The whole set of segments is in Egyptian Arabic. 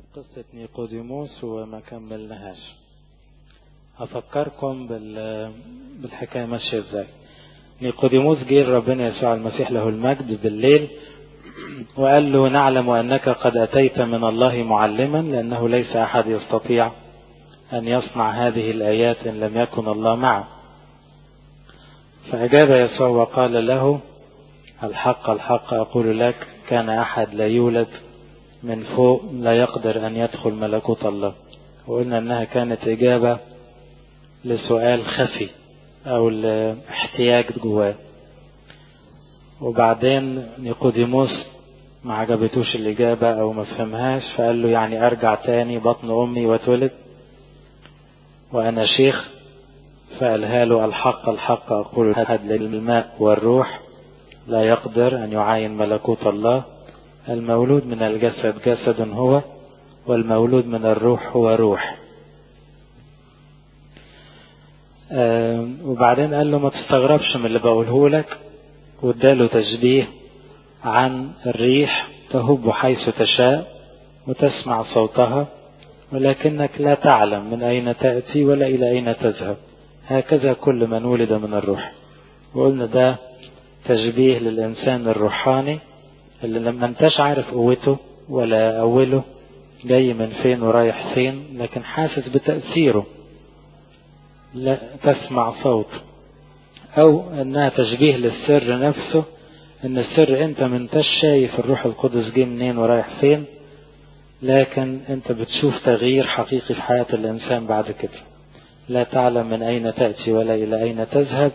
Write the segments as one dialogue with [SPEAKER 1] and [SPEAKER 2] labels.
[SPEAKER 1] قصة نيقوديموس وما كملناهاش هفكركم بالحكاية ماشية ازاي نيقوديموس جه ربنا يسوع المسيح له المجد بالليل وقال له نعلم أنك قد أتيت من الله معلما لأنه ليس أحد يستطيع أن يصنع هذه الآيات إن لم يكن الله معه فأجاب يسوع وقال له الحق الحق أقول لك كان أحد لا يولد من فوق لا يقدر أن يدخل ملكوت الله وقلنا أنها كانت إجابة لسؤال خفي أو الاحتياج جواه وبعدين نيقوديموس ما عجبتوش الإجابة أو ما فهمهاش فقال له يعني أرجع تاني بطن أمي واتولد وأنا شيخ فقالها له الحق الحق أقول أحد للماء والروح لا يقدر أن يعاين ملكوت الله المولود من الجسد جسد هو والمولود من الروح هو روح آه وبعدين قال له ما تستغربش من اللي بقوله لك واداله تشبيه عن الريح تهب حيث تشاء وتسمع صوتها ولكنك لا تعلم من أين تأتي ولا إلى أين تذهب هكذا كل من ولد من الروح وقلنا ده تشبيه للإنسان الروحاني اللي لما انتش عارف قوته ولا أوله جاي من فين ورايح فين لكن حاسس بتأثيره لا تسمع صوت أو أنها تشبيه للسر نفسه أن السر أنت منتش شايف الروح القدس جه منين ورايح فين لكن أنت بتشوف تغيير حقيقي في حياة الإنسان بعد كده لا تعلم من أين تأتي ولا إلى أين تذهب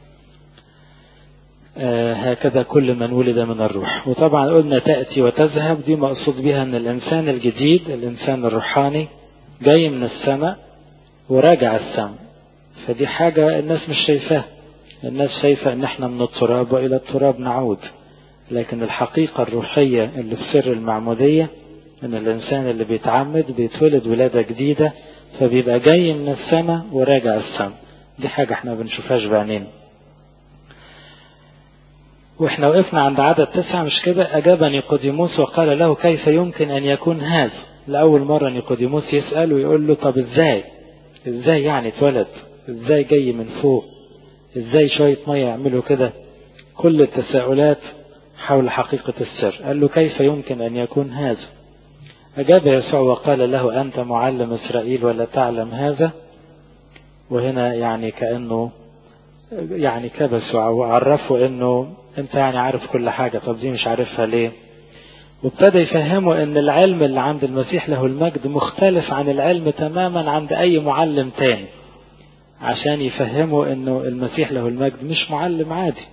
[SPEAKER 1] آه هكذا كل من ولد من الروح وطبعا قلنا تأتي وتذهب دي مقصود بها أن الإنسان الجديد الإنسان الروحاني جاي من السماء وراجع السماء فدي حاجة الناس مش شايفاها الناس شايفة ان احنا من التراب والى التراب نعود لكن الحقيقة الروحية اللي في سر المعمودية ان الانسان اللي بيتعمد بيتولد ولادة جديدة فبيبقى جاي من السماء وراجع السماء دي حاجة احنا بنشوفهاش بعينينا واحنا وقفنا عند عدد تسعة مش كده اجاب نيقوديموس وقال له كيف يمكن ان يكون هذا لأول مرة نيقوديموس يسأل ويقول له طب ازاي ازاي يعني اتولد ازاي جاي من فوق ازاي شوية مية يعملوا كده كل التساؤلات حول حقيقة السر قال له كيف يمكن أن يكون هذا أجاب يسوع وقال له أنت معلم إسرائيل ولا تعلم هذا وهنا يعني كأنه يعني كبسوا وعرفوا أنه أنت يعني عارف كل حاجة طب دي مش عارفها ليه وابتدى يفهموا أن العلم اللي عند المسيح له المجد مختلف عن العلم تماما عند أي معلم تاني عشان يفهموا انه المسيح له المجد مش معلم عادي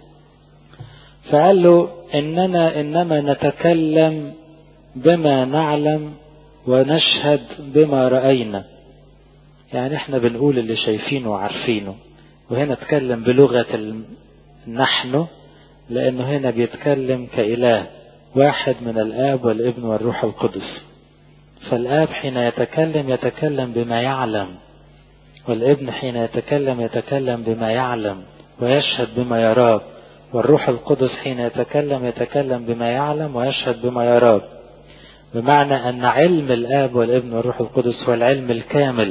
[SPEAKER 1] فقال له اننا انما نتكلم بما نعلم ونشهد بما رأينا يعني احنا بنقول اللي شايفينه وعارفينه وهنا اتكلم بلغة نحن لانه هنا بيتكلم كإله واحد من الآب والابن والروح القدس فالآب حين يتكلم يتكلم بما يعلم والابن حين يتكلم يتكلم بما يعلم ويشهد بما يراه والروح القدس حين يتكلم يتكلم بما يعلم ويشهد بما يراه بمعنى أن علم الآب والابن والروح القدس هو العلم الكامل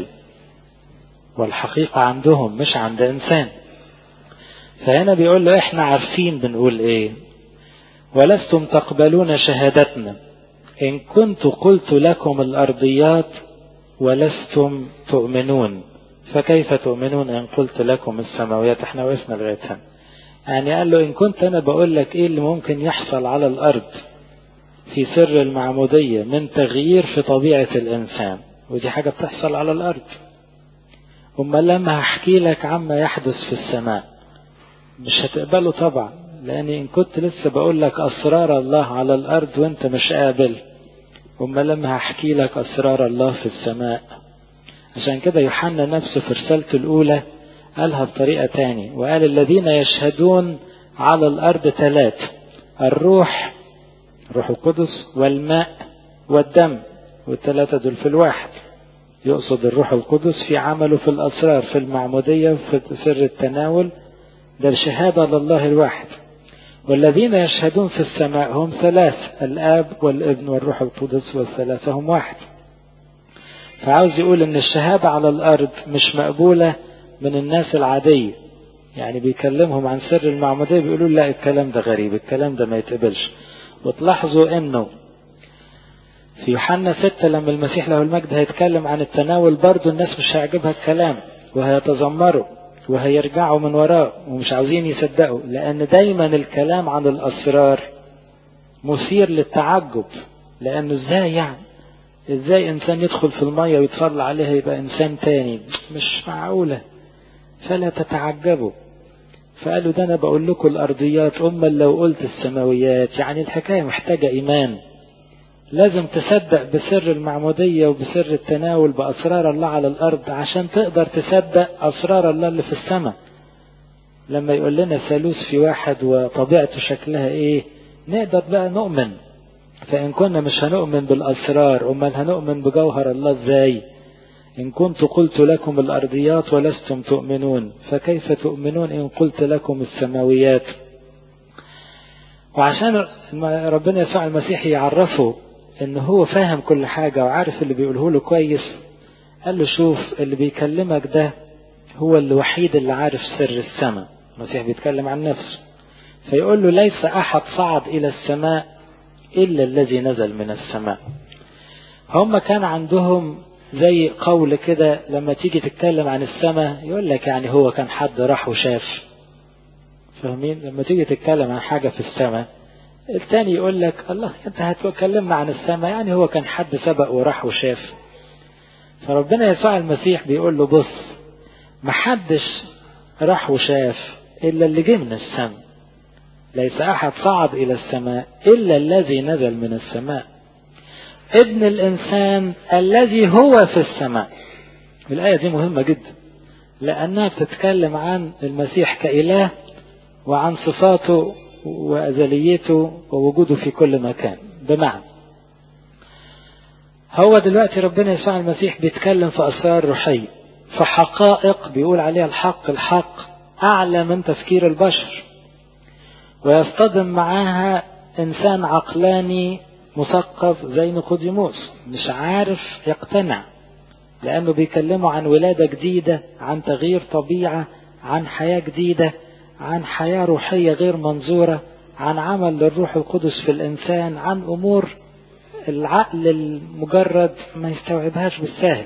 [SPEAKER 1] والحقيقة عندهم مش عند إنسان فهنا بيقول له إحنا عارفين بنقول إيه ولستم تقبلون شهادتنا إن كنت قلت لكم الأرضيات ولستم تؤمنون فكيف تؤمنون إن قلت لكم السماويات احنا وقفنا لغاية هنا يعني قال له إن كنت أنا بقول لك إيه اللي ممكن يحصل على الأرض في سر المعمودية من تغيير في طبيعة الإنسان ودي حاجة بتحصل على الأرض أما لما هحكي لك عما يحدث في السماء مش هتقبله طبعا لأن إن كنت لسه بقول لك أسرار الله على الأرض وأنت مش قابل أما لما هحكي لك أسرار الله في السماء عشان كده يوحنا نفسه في رسالته الأولى قالها بطريقة تاني وقال الذين يشهدون على الأرض ثلاث الروح روح القدس والماء والدم والثلاثة دول في الواحد يقصد الروح القدس في عمله في الأسرار في المعمودية في سر التناول ده الشهادة لله الواحد والذين يشهدون في السماء هم ثلاث الآب والابن والروح القدس والثلاثة هم واحد فعاوز يقول ان الشهادة على الارض مش مقبولة من الناس العادية يعني بيكلمهم عن سر المعمودية بيقولوا لا الكلام ده غريب الكلام ده ما يتقبلش وتلاحظوا انه في يوحنا ستة لما المسيح له المجد هيتكلم عن التناول برضه الناس مش هيعجبها الكلام وهيتذمروا وهيرجعوا من وراه ومش عاوزين يصدقوا لأن دايما الكلام عن الأسرار مثير للتعجب لأنه ازاي يعني ازاي انسان يدخل في المية ويتصلى عليها يبقى انسان تاني مش معقولة فلا تتعجبوا فقالوا ده انا بقول لكم الارضيات اما لو قلت السماويات يعني الحكاية محتاجة ايمان لازم تصدق بسر المعمودية وبسر التناول بأسرار الله على الأرض عشان تقدر تصدق أسرار الله اللي في السماء لما يقول لنا ثالوث في واحد وطبيعته شكلها ايه نقدر بقى نؤمن فإن كنا مش هنؤمن بالأسرار أمال هنؤمن بجوهر الله ازاي إن كنت قلت لكم الأرضيات ولستم تؤمنون فكيف تؤمنون إن قلت لكم السماويات وعشان ربنا يسوع المسيح يعرفه ان هو فاهم كل حاجة وعارف اللي بيقوله له كويس قال له شوف اللي بيكلمك ده هو الوحيد اللي عارف سر السماء المسيح بيتكلم عن نفسه فيقول له ليس أحد صعد إلى السماء إلا الذي نزل من السماء هم كان عندهم زي قول كده لما تيجي تتكلم عن السماء يقول لك يعني هو كان حد راح وشاف فاهمين لما تيجي تتكلم عن حاجة في السماء الثاني يقول لك الله انت هتكلمنا عن السماء يعني هو كان حد سبق وراح وشاف فربنا يسوع المسيح بيقول له بص محدش راح وشاف الا اللي جه من السماء ليس احد صعد الى السماء الا الذي نزل من السماء ابن الانسان الذي هو في السماء الايه دي مهمه جدا لانها بتتكلم عن المسيح كاله وعن صفاته وأزليته ووجوده في كل مكان بمعنى هو دلوقتي ربنا يسوع المسيح بيتكلم في أسرار روحية في حقائق بيقول عليها الحق الحق أعلى من تفكير البشر ويصطدم معاها إنسان عقلاني مثقف زي نيقوديموس مش عارف يقتنع لأنه بيكلموا عن ولادة جديدة عن تغيير طبيعة عن حياة جديدة عن حياة روحية غير منظورة عن عمل للروح القدس في الإنسان عن أمور العقل المجرد ما يستوعبهاش بالسهل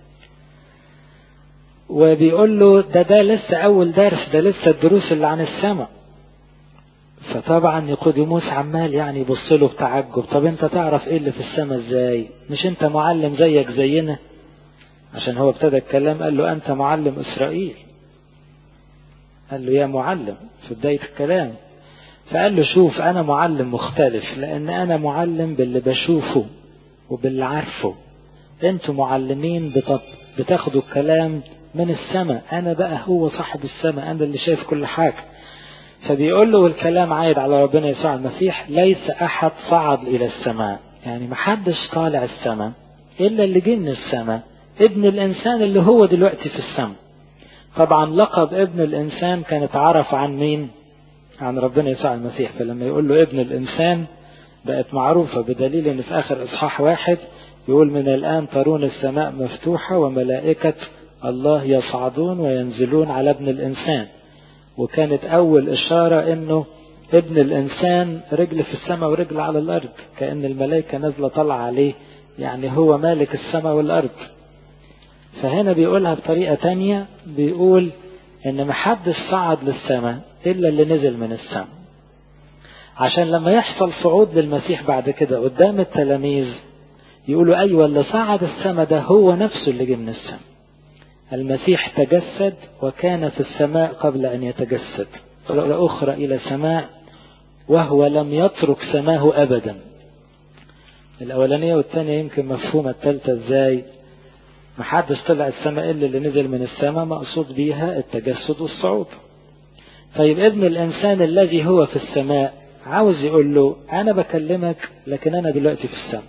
[SPEAKER 1] وبيقول له ده ده لسه أول درس ده لسه الدروس اللي عن السماء فطبعا نيقوديموس عمال يعني يبص له بتعجب طب انت تعرف ايه اللي في السماء ازاي مش انت معلم زيك زينا عشان هو ابتدى الكلام قال له انت معلم اسرائيل قال له يا معلم في بداية الكلام فقال له شوف أنا معلم مختلف لأن أنا معلم باللي بشوفه وباللي عارفه أنتوا معلمين بتاخدوا الكلام من السماء أنا بقى هو صاحب السماء أنا اللي شايف كل حاجة فبيقول له الكلام عايد على ربنا يسوع المسيح ليس أحد صعد إلى السماء يعني محدش طالع السماء إلا اللي جه من السماء ابن الإنسان اللي هو دلوقتي في السماء طبعا لقب ابن الإنسان كان اتعرف عن مين عن ربنا يسوع المسيح فلما يقول له ابن الإنسان بقت معروفة بدليل ان في آخر إصحاح واحد يقول من الآن ترون السماء مفتوحة وملائكة الله يصعدون وينزلون على ابن الإنسان وكانت أول إشارة انه ابن الإنسان رجل في السماء ورجل على الأرض كأن الملائكة نازلة طالعة عليه يعني هو مالك السماء والأرض فهنا بيقولها بطريقة تانية بيقول ان محدش صعد للسماء الا اللي نزل من السماء عشان لما يحصل صعود للمسيح بعد كده قدام التلاميذ يقولوا ايوه اللي صعد السماء ده هو نفسه اللي جه من السماء المسيح تجسد وكان في السماء قبل ان يتجسد اخرى الى سماء وهو لم يترك سماه ابدا الاولانيه والثانيه يمكن مفهومه الثالثه ازاي محدش طلع السماء إلا اللي نزل من السماء مقصود بيها التجسد والصعود طيب ابن الإنسان الذي هو في السماء عاوز يقول له أنا بكلمك لكن أنا دلوقتي في السماء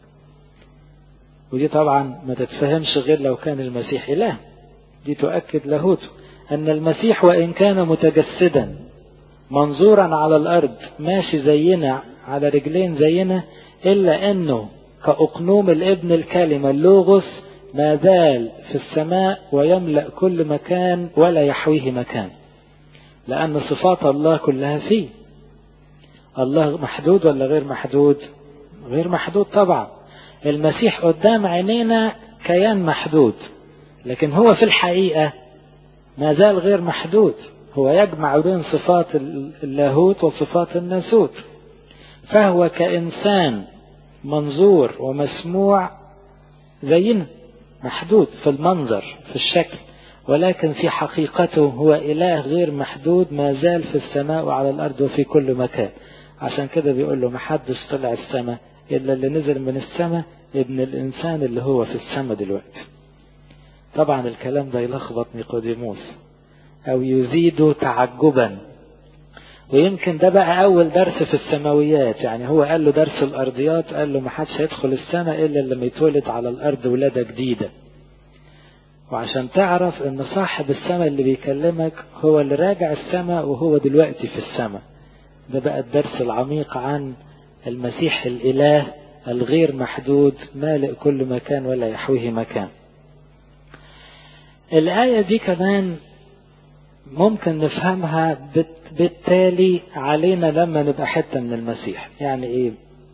[SPEAKER 1] ودي طبعا ما تتفهمش غير لو كان المسيح إله دي تؤكد لاهوته أن المسيح وإن كان متجسدا منظورا على الأرض ماشي زينا على رجلين زينا إلا أنه كأقنوم الابن الكلمة اللوغوس ما زال في السماء ويملأ كل مكان ولا يحويه مكان لأن صفات الله كلها فيه الله محدود ولا غير محدود غير محدود طبعا المسيح قدام عينينا كيان محدود لكن هو في الحقيقة ما زال غير محدود هو يجمع بين صفات اللاهوت وصفات الناسوت فهو كإنسان منظور ومسموع زينا محدود في المنظر في الشكل ولكن في حقيقته هو إله غير محدود ما زال في السماء وعلى الأرض وفي كل مكان عشان كده بيقول له محدش طلع السماء إلا اللي نزل من السماء ابن الإنسان اللي هو في السماء دلوقتي طبعا الكلام ده يلخبط نيقوديموس أو يزيد تعجبا ويمكن ده بقى أول درس في السماويات يعني هو قال له درس الأرضيات قال له محدش هيدخل السماء إلا لما يتولد على الأرض ولادة جديدة وعشان تعرف ان صاحب السماء اللي بيكلمك هو اللي راجع السماء وهو دلوقتي في السماء ده بقى الدرس العميق عن المسيح الإله الغير محدود مالئ كل مكان ولا يحويه مكان الآية دي كمان ممكن نفهمها بالتالي علينا لما نبقى حتة من المسيح يعني ايه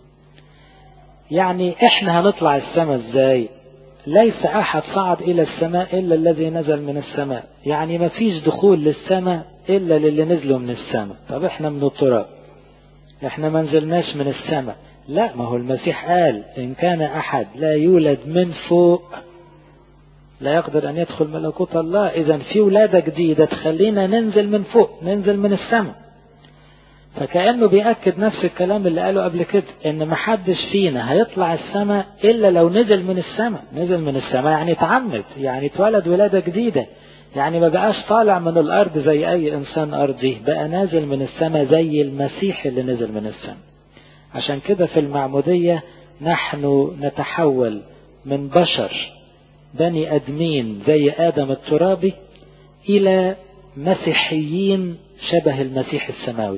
[SPEAKER 1] يعني احنا هنطلع السماء ازاي ليس احد صعد الى السماء الا الذي نزل من السماء يعني ما فيش دخول للسماء الا للي نزلوا من السماء طب احنا من التراب احنا ما نزلناش من السماء لا ما هو المسيح قال ان كان احد لا يولد من فوق لا يقدر أن يدخل ملكوت الله إذا في ولادة جديدة تخلينا ننزل من فوق ننزل من السماء فكأنه بيأكد نفس الكلام اللي قاله قبل كده إن محدش فينا هيطلع السماء إلا لو نزل من السماء نزل من السماء يعني اتعمد يعني اتولد ولادة جديدة يعني ما بقاش طالع من الأرض زي أي إنسان أرضي بقى نازل من السماء زي المسيح اللي نزل من السماء عشان كده في المعمودية نحن نتحول من بشر بني أدمين زي آدم الترابي إلى مسيحيين شبه المسيح السماوي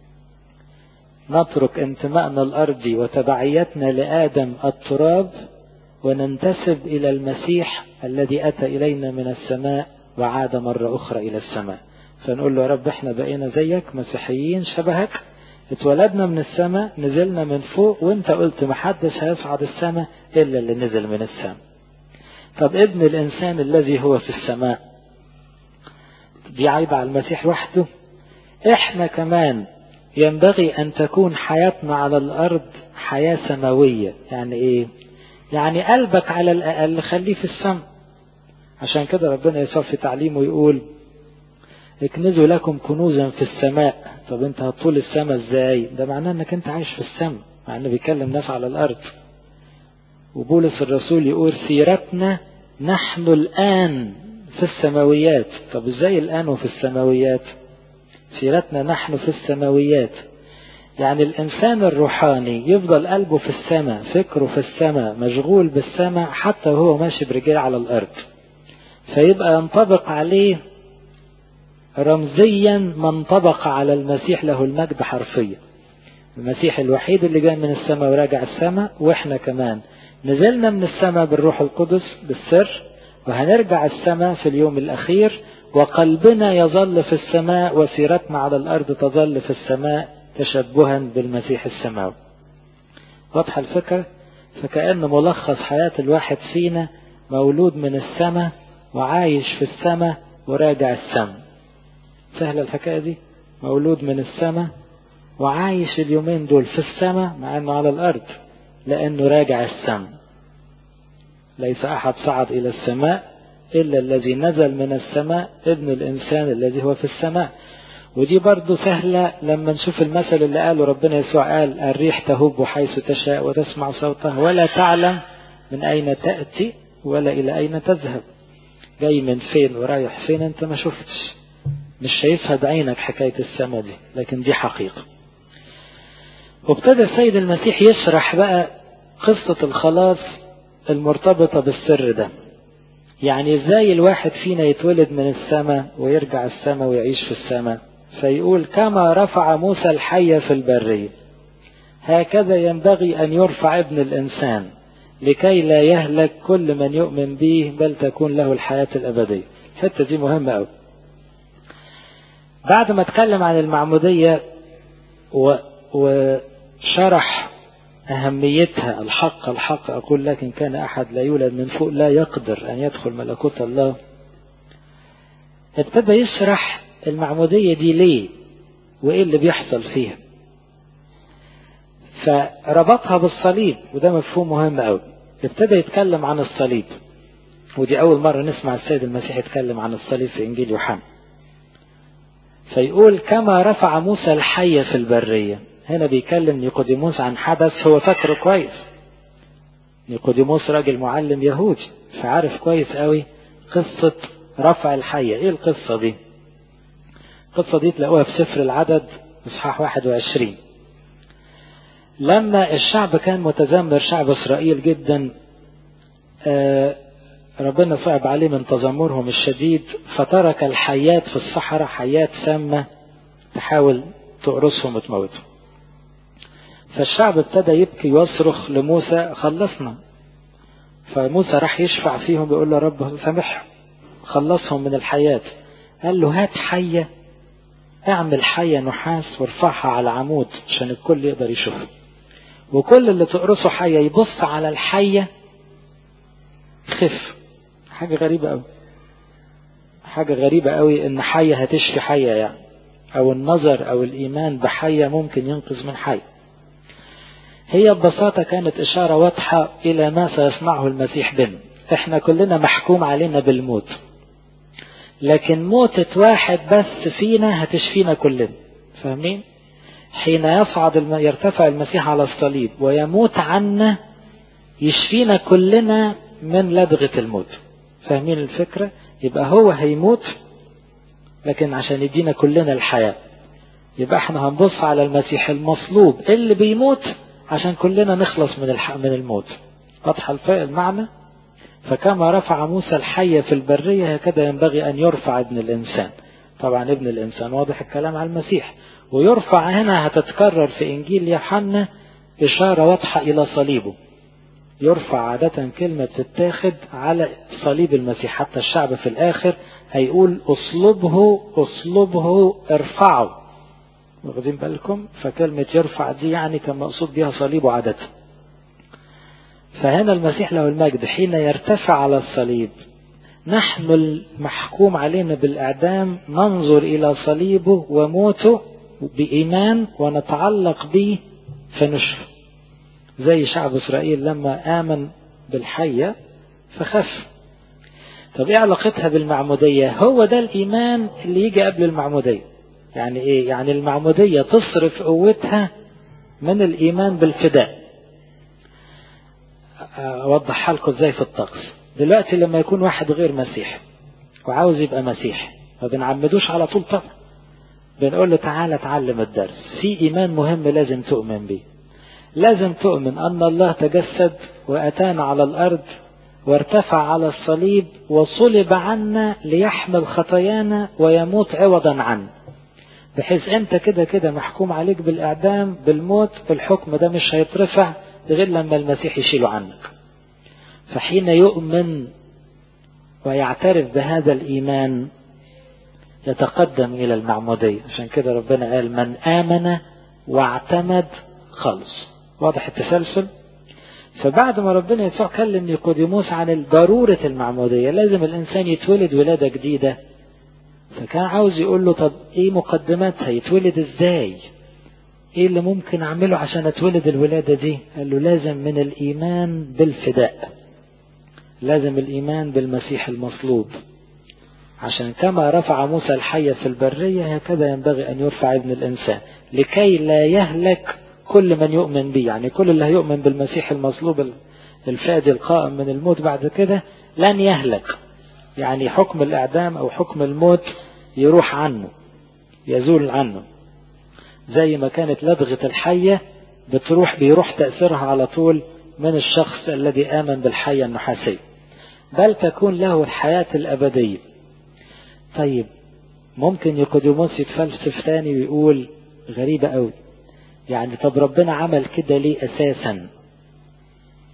[SPEAKER 1] نترك انتمائنا الأرضي وتبعيتنا لآدم التراب وننتسب إلى المسيح الذي أتى إلينا من السماء وعاد مرة أخرى إلى السماء فنقول له يا رب احنا بقينا زيك مسيحيين شبهك اتولدنا من السماء نزلنا من فوق وانت قلت محدش هيصعد السماء إلا اللي نزل من السماء طب ابن الإنسان الذي هو في السماء دي عيبة على المسيح وحده احنا كمان ينبغي أن تكون حياتنا على الأرض حياة سماوية يعني ايه يعني قلبك على الأقل خليه في السماء عشان كده ربنا يسوع في تعليمه يقول اكنزوا لكم كنوزا في السماء طب انت هتطول السماء ازاي ده معناه انك انت عايش في السماء مع انه بيكلم ناس على الارض وبولس الرسول يقول سيرتنا نحن الآن في السماويات طب ازاي الآن وفي السماويات سيرتنا نحن في السماويات يعني الإنسان الروحاني يفضل قلبه في السماء فكره في السماء مشغول بالسماء حتى وهو ماشي برجليه على الأرض فيبقى ينطبق عليه رمزيا ما انطبق على المسيح له المجد حرفيا المسيح الوحيد اللي جاي من السماء وراجع السماء واحنا كمان نزلنا من السماء بالروح القدس بالسر وهنرجع السماء في اليوم الأخير وقلبنا يظل في السماء وسيرتنا على الأرض تظل في السماء تشبها بالمسيح السماوي واضحة الفكرة فكأن ملخص حياة الواحد فينا مولود من السماء وعايش في السماء وراجع السماء سهلة الحكاية دي مولود من السماء وعايش اليومين دول في السماء مع انه على الارض لانه راجع السماء ليس احد صعد الى السماء الا الذي نزل من السماء ابن الانسان الذي هو في السماء ودي برضو سهلة لما نشوف المثل اللي قاله ربنا يسوع قال الريح تهب حيث تشاء وتسمع صوته ولا تعلم من أين تأتي ولا إلى أين تذهب جاي من فين ورايح فين أنت ما شفتش مش شايفها بعينك حكاية السماء دي لكن دي حقيقة وابتدى السيد المسيح يشرح بقى قصة الخلاص المرتبطة بالسر ده يعني ازاي الواحد فينا يتولد من السماء ويرجع السماء ويعيش في السماء فيقول كما رفع موسى الحي في البرية هكذا ينبغي أن يرفع ابن الإنسان لكي لا يهلك كل من يؤمن به بل تكون له الحياة الأبدية الحتة دي مهمة أوي بعد ما اتكلم عن المعمودية و... وشرح أهميتها الحق الحق أقول لكن كان أحد لا يولد من فوق لا يقدر أن يدخل ملكوت الله ابتدى يشرح المعمودية دي ليه وإيه اللي بيحصل فيها فربطها بالصليب وده مفهوم مهم قوي ابتدى يتكلم عن الصليب ودي أول مرة نسمع السيد المسيح يتكلم عن الصليب في إنجيل يوحنا فيقول كما رفع موسى الحية في البرية هنا بيكلم نيقوديموس عن حدث هو فاكره كويس نيقوديموس راجل معلم يهودي فعارف كويس قوي قصة رفع الحية ايه القصة دي القصة دي تلاقوها في سفر العدد اصحاح 21 لما الشعب كان متذمر شعب اسرائيل جدا آه ربنا صعب عليه من تذمرهم الشديد فترك الحيات في الصحراء حيات سامة تحاول تقرصهم وتموتهم فالشعب ابتدى يبكي ويصرخ لموسى خلصنا فموسى راح يشفع فيهم بيقول له رب سامحهم خلصهم من الحياة قال له هات حية اعمل حية نحاس وارفعها على عمود عشان الكل يقدر يشوفها وكل اللي تقرصه حية يبص على الحية خف حاجة غريبة قوي حاجة غريبة قوي ان حية هتشفي حية يعني او النظر او الايمان بحية ممكن ينقذ من حية هي ببساطة كانت اشارة واضحة الى ما سيصنعه المسيح بنا احنا كلنا محكوم علينا بالموت لكن موتة واحد بس فينا هتشفينا كلنا فاهمين حين يصعد الم... يرتفع المسيح على الصليب ويموت عنا يشفينا كلنا من لدغة الموت فاهمين الفكرة يبقى هو هيموت لكن عشان يدينا كلنا الحياة يبقى احنا هنبص على المسيح المصلوب اللي بيموت عشان كلنا نخلص من الح... من الموت واضحة المعنى فكما رفع موسى الحية في البرية هكذا ينبغي أن يرفع ابن الإنسان طبعا ابن الإنسان واضح الكلام على المسيح ويرفع هنا هتتكرر في إنجيل يوحنا إشارة واضحة إلى صليبه يرفع عادة كلمة تتاخد على صليب المسيح حتى الشعب في الآخر هيقول أصلبه أصلبه ارفعوا واخدين بالكم فكلمة يرفع دي يعني كان مقصود بها صليبه عادة فهنا المسيح له المجد حين يرتفع على الصليب نحن المحكوم علينا بالإعدام ننظر إلى صليبه وموته بإيمان ونتعلق به فنشفى زي شعب إسرائيل لما آمن بالحية فخف طب ايه علاقتها بالمعمودية هو ده الإيمان اللي يجي قبل المعمودية يعني ايه يعني المعمودية تصرف قوتها من الإيمان بالفداء أوضحها لكم ازاي في الطقس دلوقتي لما يكون واحد غير مسيح وعاوز يبقى مسيح ما بنعمدوش على طول طبعا بنقول له تعالى اتعلم الدرس في إيمان مهم لازم تؤمن به لازم تؤمن أن الله تجسد وأتانا على الأرض وارتفع على الصليب وصلب عنا ليحمل خطايانا ويموت عوضا عنا بحيث انت كده كده محكوم عليك بالإعدام بالموت الحكم ده مش هيترفع غير لما المسيح يشيله عنك فحين يؤمن ويعترف بهذا الإيمان يتقدم إلى المعمودية عشان كده ربنا قال من آمن واعتمد خلص واضح التسلسل فبعد ما ربنا يسوع كلم نيقوديموس عن ضرورة المعمودية لازم الإنسان يتولد ولادة جديدة فكان عاوز يقول له طب ايه مقدماتها يتولد ازاي ايه اللي ممكن اعمله عشان اتولد الولادة دي قال له لازم من الايمان بالفداء لازم الايمان بالمسيح المصلوب عشان كما رفع موسى الحية في البرية هكذا ينبغي ان يرفع ابن الانسان لكي لا يهلك كل من يؤمن به يعني كل اللي هيؤمن بالمسيح المصلوب الفادي القائم من الموت بعد كده لن يهلك يعني حكم الإعدام أو حكم الموت يروح عنه يزول عنه زي ما كانت لدغة الحية بتروح بيروح تأثيرها على طول من الشخص الذي آمن بالحية النحاسية بل تكون له الحياة الأبدية طيب ممكن نيقوديموس يتفلسف تاني ويقول غريبة قوي يعني طب ربنا عمل كده ليه أساسا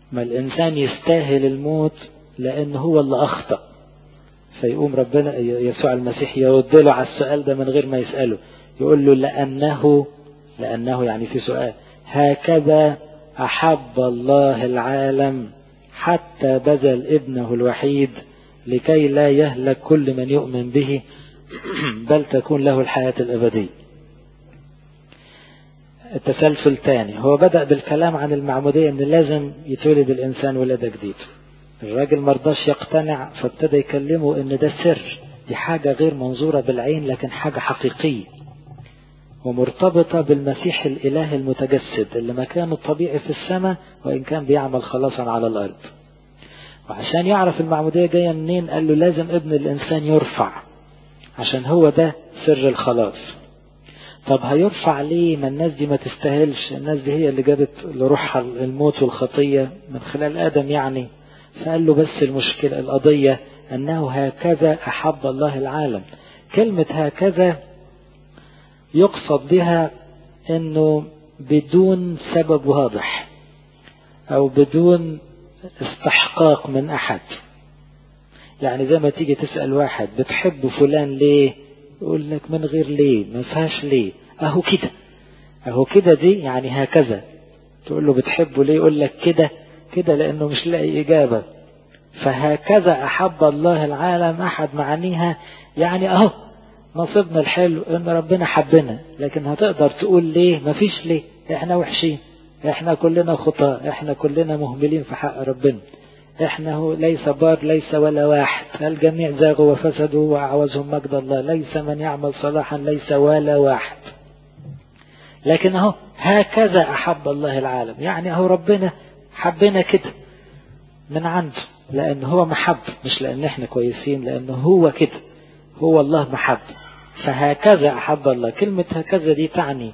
[SPEAKER 1] ما الإنسان يستاهل الموت لأن هو اللي أخطأ فيقوم ربنا يسوع المسيح يرد له على السؤال ده من غير ما يسأله يقول له لأنه لأنه يعني في سؤال هكذا أحب الله العالم حتى بذل ابنه الوحيد لكي لا يهلك كل من يؤمن به بل تكون له الحياة الأبدية التسلسل تاني هو بدأ بالكلام عن المعمودية ان لازم يتولد الانسان ولادة جديد الراجل مرضاش يقتنع فابتدى يكلمه ان ده سر دي حاجة غير منظورة بالعين لكن حاجة حقيقية ومرتبطة بالمسيح الإله المتجسد اللي مكانه الطبيعي في السماء وإن كان بيعمل خلاصا على الأرض وعشان يعرف المعمودية جاية منين قال له لازم ابن الإنسان يرفع عشان هو ده سر الخلاص طب هيرفع ليه ما الناس دي ما تستاهلش الناس دي هي اللي جابت لروحها الموت والخطية من خلال آدم يعني فقال له بس المشكلة القضية أنه هكذا أحب الله العالم كلمة هكذا يقصد بها أنه بدون سبب واضح أو بدون استحقاق من أحد يعني زي ما تيجي تسأل واحد بتحب فلان ليه يقول لك من غير ليه ما فيهاش ليه اهو كده اهو كده دي يعني هكذا تقول له بتحبه ليه يقول لك كده كده لانه مش لاقي اجابة فهكذا احب الله العالم احد معانيها يعني اهو نصيبنا الحلو ان ربنا حبنا لكن هتقدر تقول ليه مفيش ليه احنا وحشين احنا كلنا خطاء احنا كلنا مهملين في حق ربنا احنا هو ليس بار ليس ولا واحد الجميع زاغوا وفسدوا وأعوزهم مجد الله ليس من يعمل صلاحا ليس ولا واحد لكن اهو هكذا أحب الله العالم يعني اهو ربنا حبنا كده من عنده لأن هو محب مش لأن احنا كويسين لأن هو كده هو الله محب فهكذا أحب الله كلمة هكذا دي تعني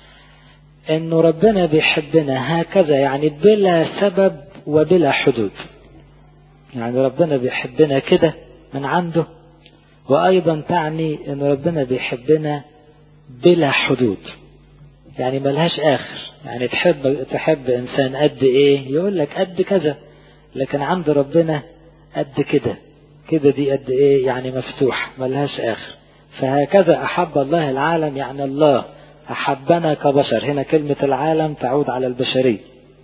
[SPEAKER 1] انه ربنا بيحبنا هكذا يعني بلا سبب وبلا حدود يعني ربنا بيحبنا كده من عنده وأيضا تعني أن ربنا بيحبنا بلا حدود يعني ملهاش آخر يعني تحب تحب إنسان قد إيه يقول لك قد كذا لكن عند ربنا قد كده كده دي قد إيه يعني مفتوح ملهاش آخر فهكذا أحب الله العالم يعني الله أحبنا كبشر هنا كلمة العالم تعود على البشرية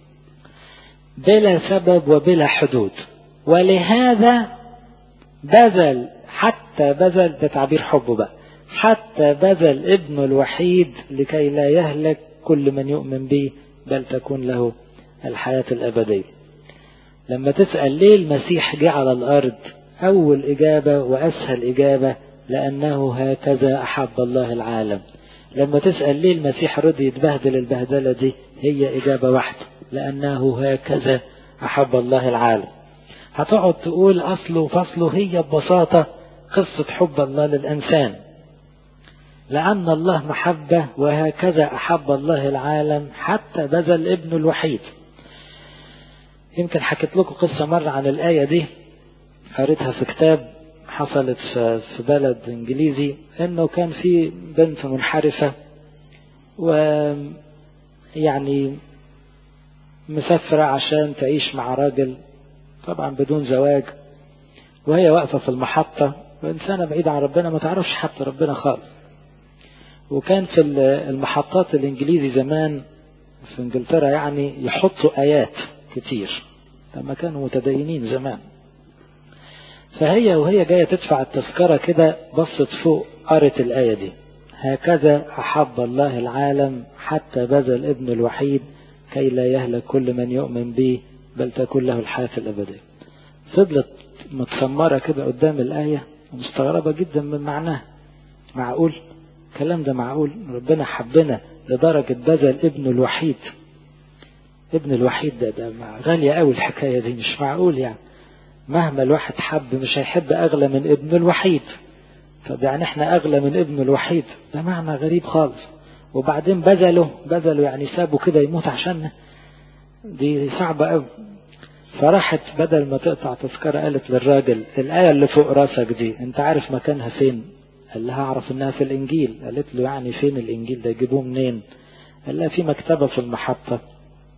[SPEAKER 1] بلا سبب وبلا حدود ولهذا بذل حتى بذل ده تعبير حبه بقى حتى بذل ابنه الوحيد لكي لا يهلك كل من يؤمن به بل تكون له الحياة الأبدية لما تسأل ليه المسيح جه على الأرض أول إجابة وأسهل إجابة لأنه هكذا أحب الله العالم لما تسأل ليه المسيح رضي يتبهدل البهدلة دي هي إجابة واحدة لأنه هكذا أحب الله العالم هتقعد تقول أصله وفصله هي ببساطة قصة حب الله للإنسان لأن الله محبة وهكذا أحب الله العالم حتى بذل ابنه الوحيد يمكن حكيت لكم قصة مرة عن الآية دي قريتها في كتاب حصلت في بلد انجليزي انه كان في بنت منحرفة ويعني مسافرة عشان تعيش مع راجل طبعا بدون زواج وهي واقفة في المحطة وإنسانة بعيدة عن ربنا ما تعرفش حتى ربنا خالص وكان في المحطات الإنجليزي زمان في إنجلترا يعني يحطوا آيات كتير لما كانوا متدينين زمان فهي وهي جاية تدفع التذكرة كده بصت فوق قرت الآية دي هكذا أحب الله العالم حتى بذل ابن الوحيد كي لا يهلك كل من يؤمن به بل تكون له الحياة الأبدية فضلت متسمرة كده قدام الآية ومستغربة جدا من معناها معقول الكلام ده معقول ربنا حبنا لدرجة بذل ابن الوحيد ابن الوحيد ده, ده غالية قوي الحكاية دي مش معقول يعني مهما الواحد حب مش هيحب أغلى من ابن الوحيد طب يعني احنا أغلى من ابن الوحيد ده معنى غريب خالص وبعدين بذلوا بذلوا يعني سابوا كده يموت عشاننا دي صعبة قوي فراحت بدل ما تقطع تذكرة قالت للراجل الآية اللي فوق راسك دي انت عارف مكانها فين قال لها اعرف انها في الانجيل قالت له يعني فين الانجيل ده يجيبوه منين قال لها في مكتبة في المحطة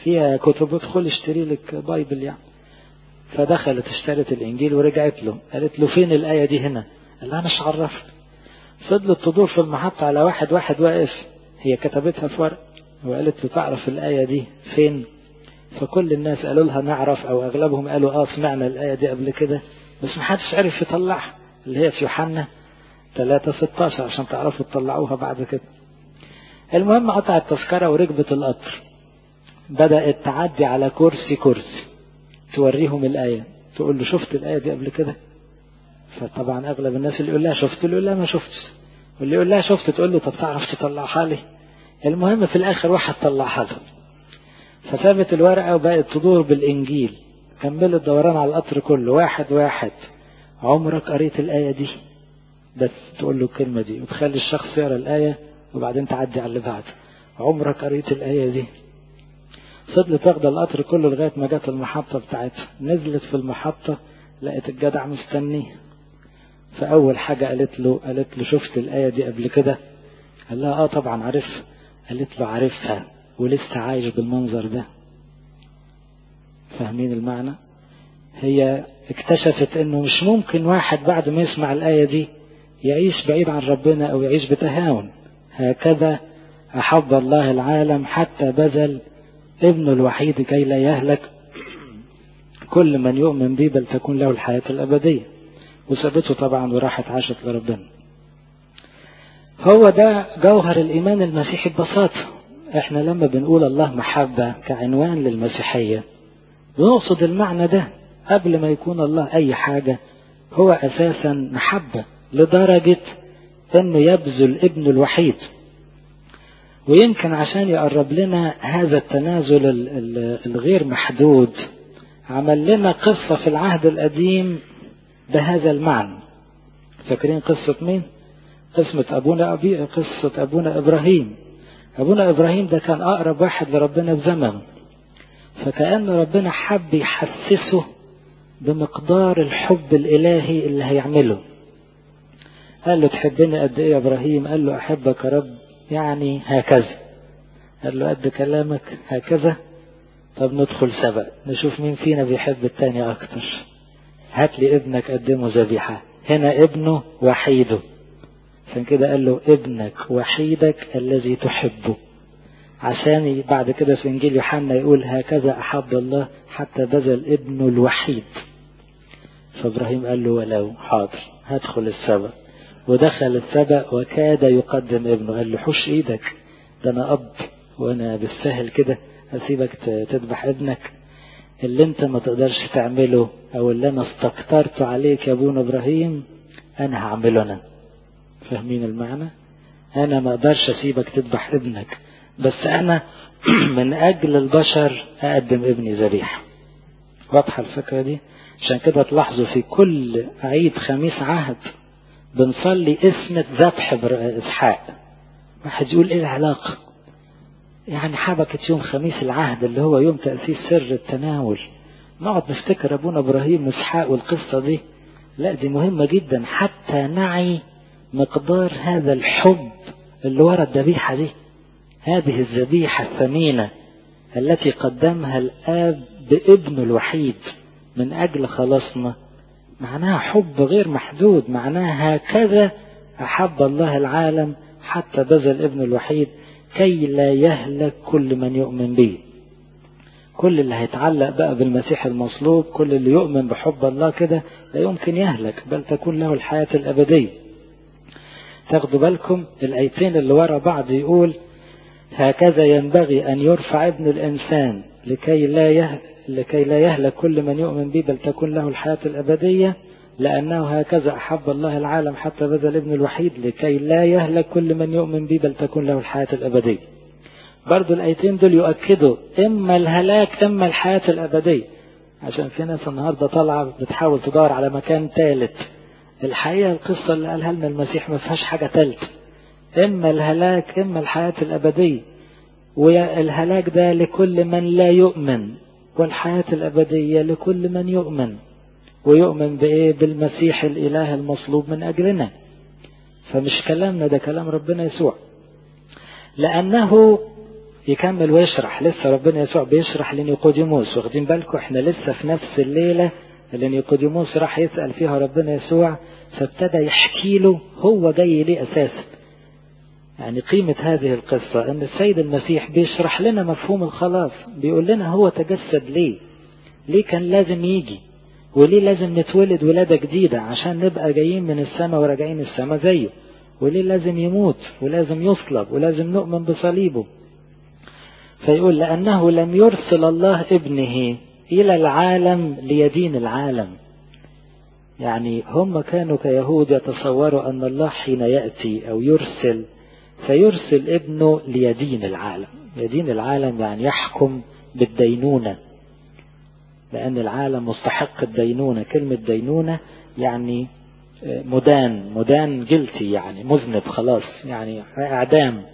[SPEAKER 1] فيها كتب ادخل اشتري لك بايبل يعني فدخلت اشترت الانجيل ورجعت له قالت له فين الايه دي هنا قال لها مش عرفت فضلت تدور في المحطة على واحد واحد واقف هي كتبتها في ورق وقالت له تعرف الآية دي فين فكل الناس قالوا لها نعرف أو أغلبهم قالوا آه سمعنا الآية دي قبل كده بس محدش عرف يطلعها اللي هي في يوحنا 3 16 عشان تعرفوا تطلعوها بعد كده المهم قطعت التذكرة وركبت القطر بدأت تعدي على كرسي كرسي توريهم الآية تقول له شفت الآية دي قبل كده فطبعا أغلب الناس اللي يقول لها شفت اللي يقول لها ما شفتش واللي يقول لها شفت تقول له طب تعرف تطلعها لي المهم في الآخر واحد طلعها له فسابت الورقة وبقت تدور بالإنجيل كملت دوران على القطر كله واحد واحد عمرك قريت الآية دي بس تقول له الكلمة دي وتخلي الشخص يقرأ الآية وبعدين تعدي على اللي بعده عمرك قريت الآية دي فضلت واخدة القطر كله لغاية ما جت المحطة بتاعتها نزلت في المحطة لقيت الجدع مستنيه فأول حاجة قالت له قالت له شفت الآية دي قبل كده قال لها اه طبعا عارفها قالت له عارفها ولسه عايش بالمنظر ده فاهمين المعنى هي اكتشفت انه مش ممكن واحد بعد ما يسمع الآية دي يعيش بعيد عن ربنا او يعيش بتهاون هكذا احب الله العالم حتى بذل ابنه الوحيد كي لا يهلك كل من يؤمن به بل تكون له الحياة الأبدية وسابته طبعا وراحت عاشت لربنا هو ده جوهر الإيمان المسيحي ببساطة احنا لما بنقول الله محبة كعنوان للمسيحية بنقصد المعنى ده قبل ما يكون الله أي حاجة هو أساسا محبة لدرجة أنه يبذل ابنه الوحيد ويمكن عشان يقرب لنا هذا التنازل الغير محدود عمل لنا قصة في العهد القديم بهذا المعنى فاكرين قصة مين قسمة أبونا أبي قصة أبونا إبراهيم أبونا إبراهيم ده كان أقرب واحد لربنا في زمنه فكأن ربنا حب يحسسه بمقدار الحب الإلهي اللي هيعمله قال له تحبني قد إيه يا إبراهيم قال له أحبك يا رب يعني هكذا قال له قد كلامك هكذا طب ندخل سبق نشوف مين فينا بيحب التاني أكتر هات لي ابنك قدمه ذبيحة هنا ابنه وحيده عشان كده قال له ابنك وحيدك الذي تحبه عشان بعد كده في انجيل يوحنا يقول هكذا احب الله حتى بذل ابنه الوحيد فابراهيم قال له ولو حاضر هدخل السبق ودخل السبق وكاد يقدم ابنه قال له حش ايدك ده انا اب وانا بالسهل كده اسيبك تذبح ابنك اللي انت ما تقدرش تعمله او اللي انا استكترت عليك يا ابونا ابراهيم انا هعمله انا فاهمين المعنى انا ما اقدرش اسيبك تذبح ابنك بس انا من اجل البشر اقدم ابني ذبيحه واضحه الفكره دي عشان كده تلاحظوا في كل عيد خميس عهد بنصلي اسم ذبح اسحاق واحد يقول ايه العلاقه يعني حبكة يوم خميس العهد اللي هو يوم تأسيس سر التناول نقعد نفتكر أبونا إبراهيم وإسحاق والقصة دي لا دي مهمة جدا حتى نعي مقدار هذا الحب اللي ورا الذبيحة دي هذه الذبيحة الثمينة التي قدمها الآب بابنه الوحيد من أجل خلاصنا معناها حب غير محدود معناها هكذا أحب الله العالم حتى بذل ابنه الوحيد كي لا يهلك كل من يؤمن به كل اللي هيتعلق بقى بالمسيح المصلوب كل اللي يؤمن بحب الله كده لا يمكن يهلك بل تكون له الحياة الأبدية تاخدوا بالكم الآيتين اللي ورا بعض يقول هكذا ينبغي أن يرفع ابن الإنسان لكي لا يه... لكي لا يهلك كل من يؤمن به بل تكون له الحياة الأبدية لأنه هكذا أحب الله العالم حتى بذل ابن الوحيد لكي لا يهلك كل من يؤمن به بل تكون له الحياة الأبدية برضو الآيتين دول يؤكدوا إما الهلاك إما الحياة الأبدية عشان في ناس النهاردة طالعة بتحاول تدور على مكان ثالث الحقيقة القصة اللي قالها لنا المسيح ما فيهاش حاجة ثالثة إما الهلاك إما الحياة الأبدية والهلاك ده لكل من لا يؤمن والحياة الأبدية لكل من يؤمن ويؤمن بإيه بالمسيح الإله المصلوب من أجلنا فمش كلامنا ده كلام ربنا يسوع لأنه يكمل ويشرح لسه ربنا يسوع بيشرح لنيقوديموس واخدين بالكم احنا لسه في نفس الليلة اللي نيقوديموس راح يسأل فيها ربنا يسوع فابتدى يحكي له هو جاي ليه أساسا يعني قيمة هذه القصة أن السيد المسيح بيشرح لنا مفهوم الخلاص بيقول لنا هو تجسد ليه ليه كان لازم يجي وليه لازم نتولد ولادة جديدة عشان نبقى جايين من السماء وراجعين السماء زيه وليه لازم يموت ولازم يصلب ولازم نؤمن بصليبه فيقول لأنه لم يرسل الله ابنه إلى العالم ليدين العالم يعني هم كانوا كيهود يتصوروا أن الله حين يأتي أو يرسل فيرسل ابنه ليدين العالم يدين العالم يعني يحكم بالدينونة لأن العالم مستحق الدينونة كلمة دينونة يعني مدان مدان جلتي يعني مذنب خلاص يعني إعدام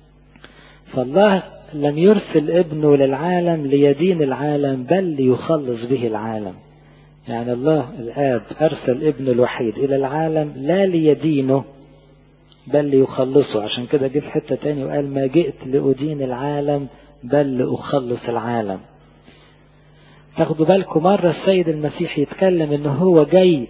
[SPEAKER 1] فالله لم يرسل ابنه للعالم ليدين العالم بل ليخلص به العالم يعني الله الآب أرسل ابنه الوحيد إلى العالم لا ليدينه بل ليخلصه عشان كده جه في حتة تاني وقال ما جئت لأدين العالم بل لأخلص العالم تاخدوا بالكم مرة السيد المسيح يتكلم انه هو جاي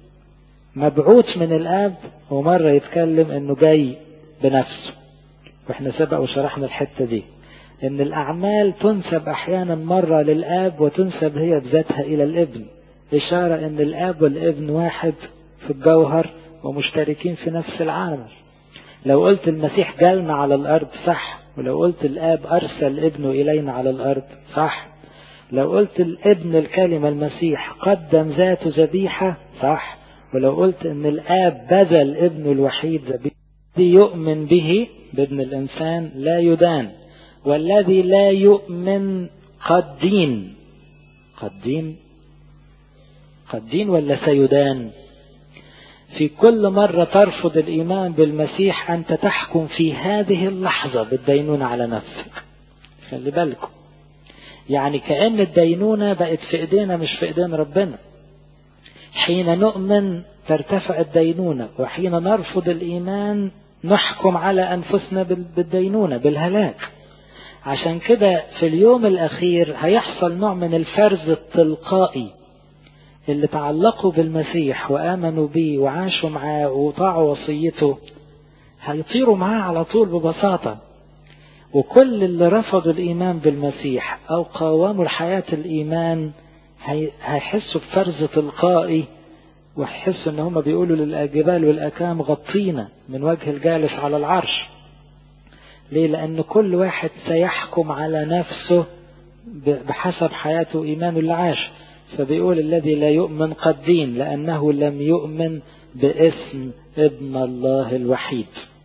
[SPEAKER 1] مبعوث من الآب ومرة يتكلم انه جاي بنفسه واحنا سبق وشرحنا الحتة دي ان الاعمال تنسب احيانا مرة للآب وتنسب هي بذاتها الى الابن اشارة ان الاب والابن واحد في الجوهر ومشتركين في نفس العالم لو قلت المسيح جالنا على الارض صح ولو قلت الاب ارسل ابنه الينا على الارض صح لو قلت الابن الكلمة المسيح قدم ذاته ذبيحة صح ولو قلت ان الاب بذل ابنه الوحيد ذبيحة يؤمن به بابن الانسان لا يدان والذي لا يؤمن قد دين قد دين قد دين ولا سيدان في كل مرة ترفض الإيمان بالمسيح أنت تحكم في هذه اللحظة بالدينونة على نفسك خلي بالكم يعني كأن الدينونة بقت في إيدينا مش في إيدين ربنا حين نؤمن ترتفع الدينونة وحين نرفض الإيمان نحكم على أنفسنا بالدينونة بالهلاك عشان كده في اليوم الأخير هيحصل نوع من الفرز التلقائي اللي تعلقوا بالمسيح وآمنوا بيه وعاشوا معاه وطاعوا وصيته هيطيروا معاه على طول ببساطة وكل اللي رفضوا الإيمان بالمسيح أو قاوموا الحياة الإيمان هيحسوا بفرز تلقائي ويحسوا ان هم بيقولوا للجبال والأكام غطينا من وجه الجالس على العرش ليه لأن كل واحد سيحكم على نفسه بحسب حياته وإيمانه اللي عاش فبيقول الذي لا يؤمن قد دين لأنه لم يؤمن باسم ابن الله الوحيد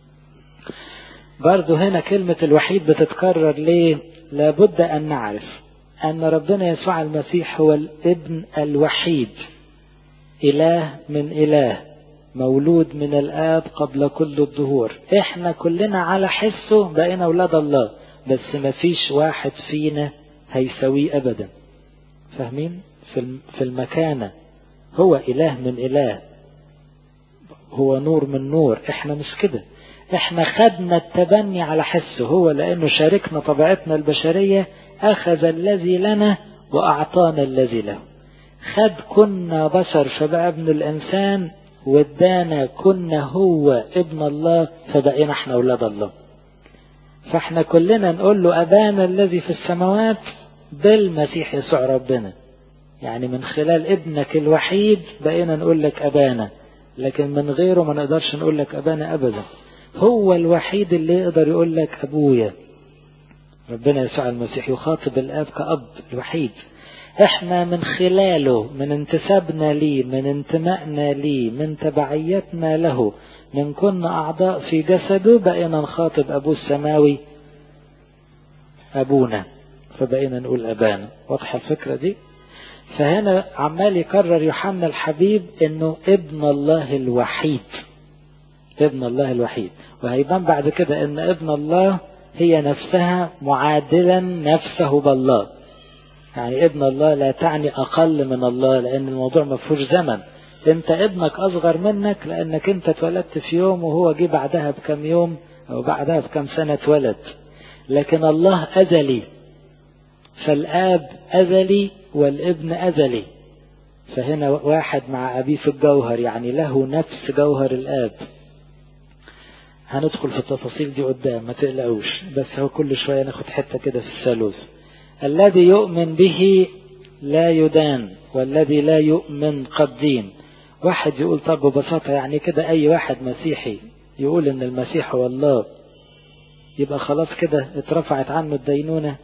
[SPEAKER 1] برضو هنا كلمة الوحيد بتتكرر ليه لابد أن نعرف أن ربنا يسوع المسيح هو الابن الوحيد إله من إله مولود من الآب قبل كل الظهور إحنا كلنا على حسه بقينا أولاد الله بس ما فيش واحد فينا هيسويه أبدا فاهمين في المكانة هو إله من إله هو نور من نور إحنا مش كده إحنا خدنا التبني على حسه هو لأنه شاركنا طبيعتنا البشرية أخذ الذي لنا وأعطانا الذي له خد كنا بشر فبقى ابن الإنسان وادانا كنا هو ابن الله فبقينا احنا أولاد الله فاحنا كلنا نقول له أبانا الذي في السماوات بالمسيح يسوع ربنا يعني من خلال ابنك الوحيد بقينا نقول لك أبانا لكن من غيره ما نقدرش نقول لك أبانا أبدا هو الوحيد اللي يقدر يقول لك أبويا ربنا يسوع المسيح يخاطب الآب كأب الوحيد احنا من خلاله من انتسابنا ليه من انتمائنا ليه من تبعيتنا له من كنا أعضاء في جسده بقينا نخاطب أبوه السماوي أبونا فبقينا نقول أبانا واضحة الفكرة دي فهنا عمال يكرر يوحنا الحبيب انه ابن الله الوحيد ابن الله الوحيد وهيبان بعد كده ان ابن الله هي نفسها معادلا نفسه بالله يعني ابن الله لا تعني اقل من الله لان الموضوع ما فيهوش زمن انت ابنك اصغر منك لانك انت اتولدت في يوم وهو جه بعدها بكم يوم او بعدها بكم سنة اتولد لكن الله أزلي فالآب أزلي والابن أزلي فهنا واحد مع أبيه في الجوهر يعني له نفس جوهر الآب هندخل في التفاصيل دي قدام ما تقلقوش بس هو كل شوية ناخد حتة كده في الثالوث الذي يؤمن به لا يدان والذي لا يؤمن قد دين واحد يقول طب ببساطة يعني كده أي واحد مسيحي يقول إن المسيح هو الله يبقى خلاص كده اترفعت عنه الدينونة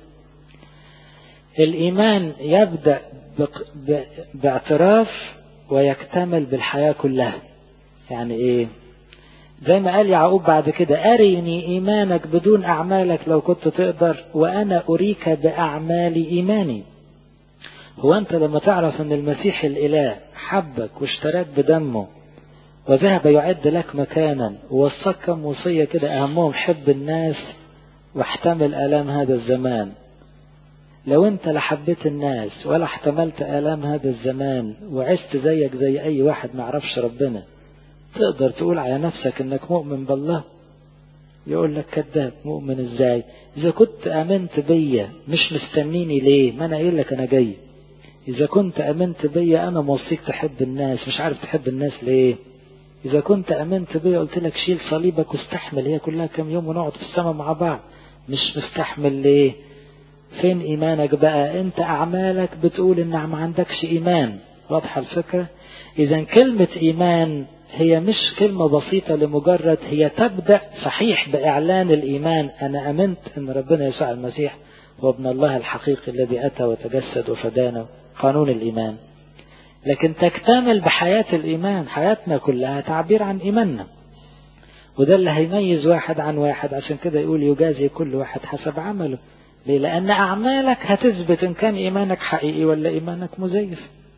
[SPEAKER 1] الإيمان يبدأ باعتراف ويكتمل بالحياة كلها يعني إيه زي ما قال يعقوب بعد كده أريني إيمانك بدون أعمالك لو كنت تقدر وأنا أريك بأعمال إيماني هو أنت لما تعرف أن المسيح الإله حبك واشتراك بدمه وذهب يعد لك مكانا ووصاك كم وصية كده أهمهم حب الناس واحتمل آلام هذا الزمان لو أنت لا حبيت الناس ولا احتملت آلام هذا الزمان وعشت زيك زي أي واحد ما عرفش ربنا تقدر تقول على نفسك انك مؤمن بالله يقول لك كذاب مؤمن ازاي اذا كنت امنت بيا مش مستنيني ليه ما انا قايل لك انا جاي اذا كنت امنت بيا انا موصيك تحب الناس مش عارف تحب الناس ليه اذا كنت امنت بيا قلت لك شيل صليبك واستحمل هي كلها كم يوم ونقعد في السماء مع بعض مش مستحمل ليه فين ايمانك بقى انت اعمالك بتقول ان ما عندكش ايمان واضحه الفكره اذا كلمه ايمان هي مش كلمة بسيطة لمجرد هي تبدأ صحيح بإعلان الإيمان أنا أمنت أن ربنا يسوع المسيح هو ابن الله الحقيقي الذي أتى وتجسد وفدانا قانون الإيمان لكن تكتمل بحياة الإيمان حياتنا كلها تعبير عن إيماننا وده اللي هيميز واحد عن واحد عشان كده يقول يجازي كل واحد حسب عمله ليه؟ لأن أعمالك هتثبت إن كان إيمانك حقيقي ولا إيمانك مزيف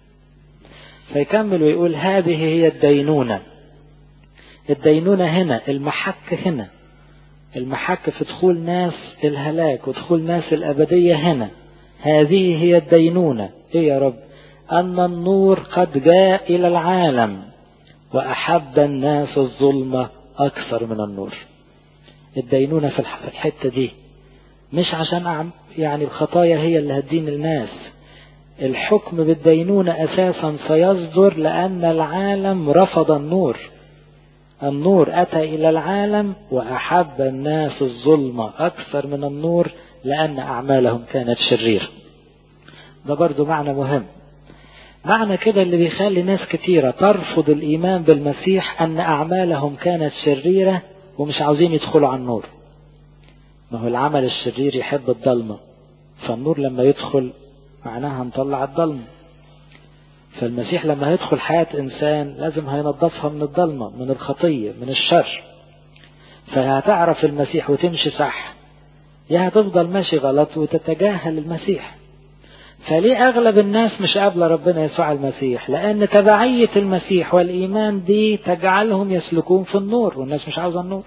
[SPEAKER 1] فيكمل ويقول هذه هي الدينونة الدينونة هنا المحك هنا المحك في دخول ناس الهلاك ودخول ناس الأبدية هنا هذه هي الدينونة إيه يا رب أن النور قد جاء إلى العالم وأحب الناس الظلمة أكثر من النور الدينونة في الحتة دي مش عشان يعني الخطايا هي اللي هتدين الناس الحكم بالدينونة أساسا سيصدر لأن العالم رفض النور النور أتى إلى العالم وأحب الناس الظلمة أكثر من النور لأن أعمالهم كانت شريرة ده برضو معنى مهم معنى كده اللي بيخلي ناس كتيرة ترفض الإيمان بالمسيح أن أعمالهم كانت شريرة ومش عاوزين يدخلوا على النور ما هو العمل الشرير يحب الضلمة فالنور لما يدخل معناها نطلع الضلمة فالمسيح لما هيدخل حياة إنسان لازم هينظفها من الضلمة من الخطية من الشر فهتعرف المسيح وتمشي صح يا هتفضل ماشي غلط وتتجاهل المسيح فليه أغلب الناس مش قابلة ربنا يسوع المسيح لأن تبعية المسيح والإيمان دي تجعلهم يسلكون في النور والناس مش عاوزة النور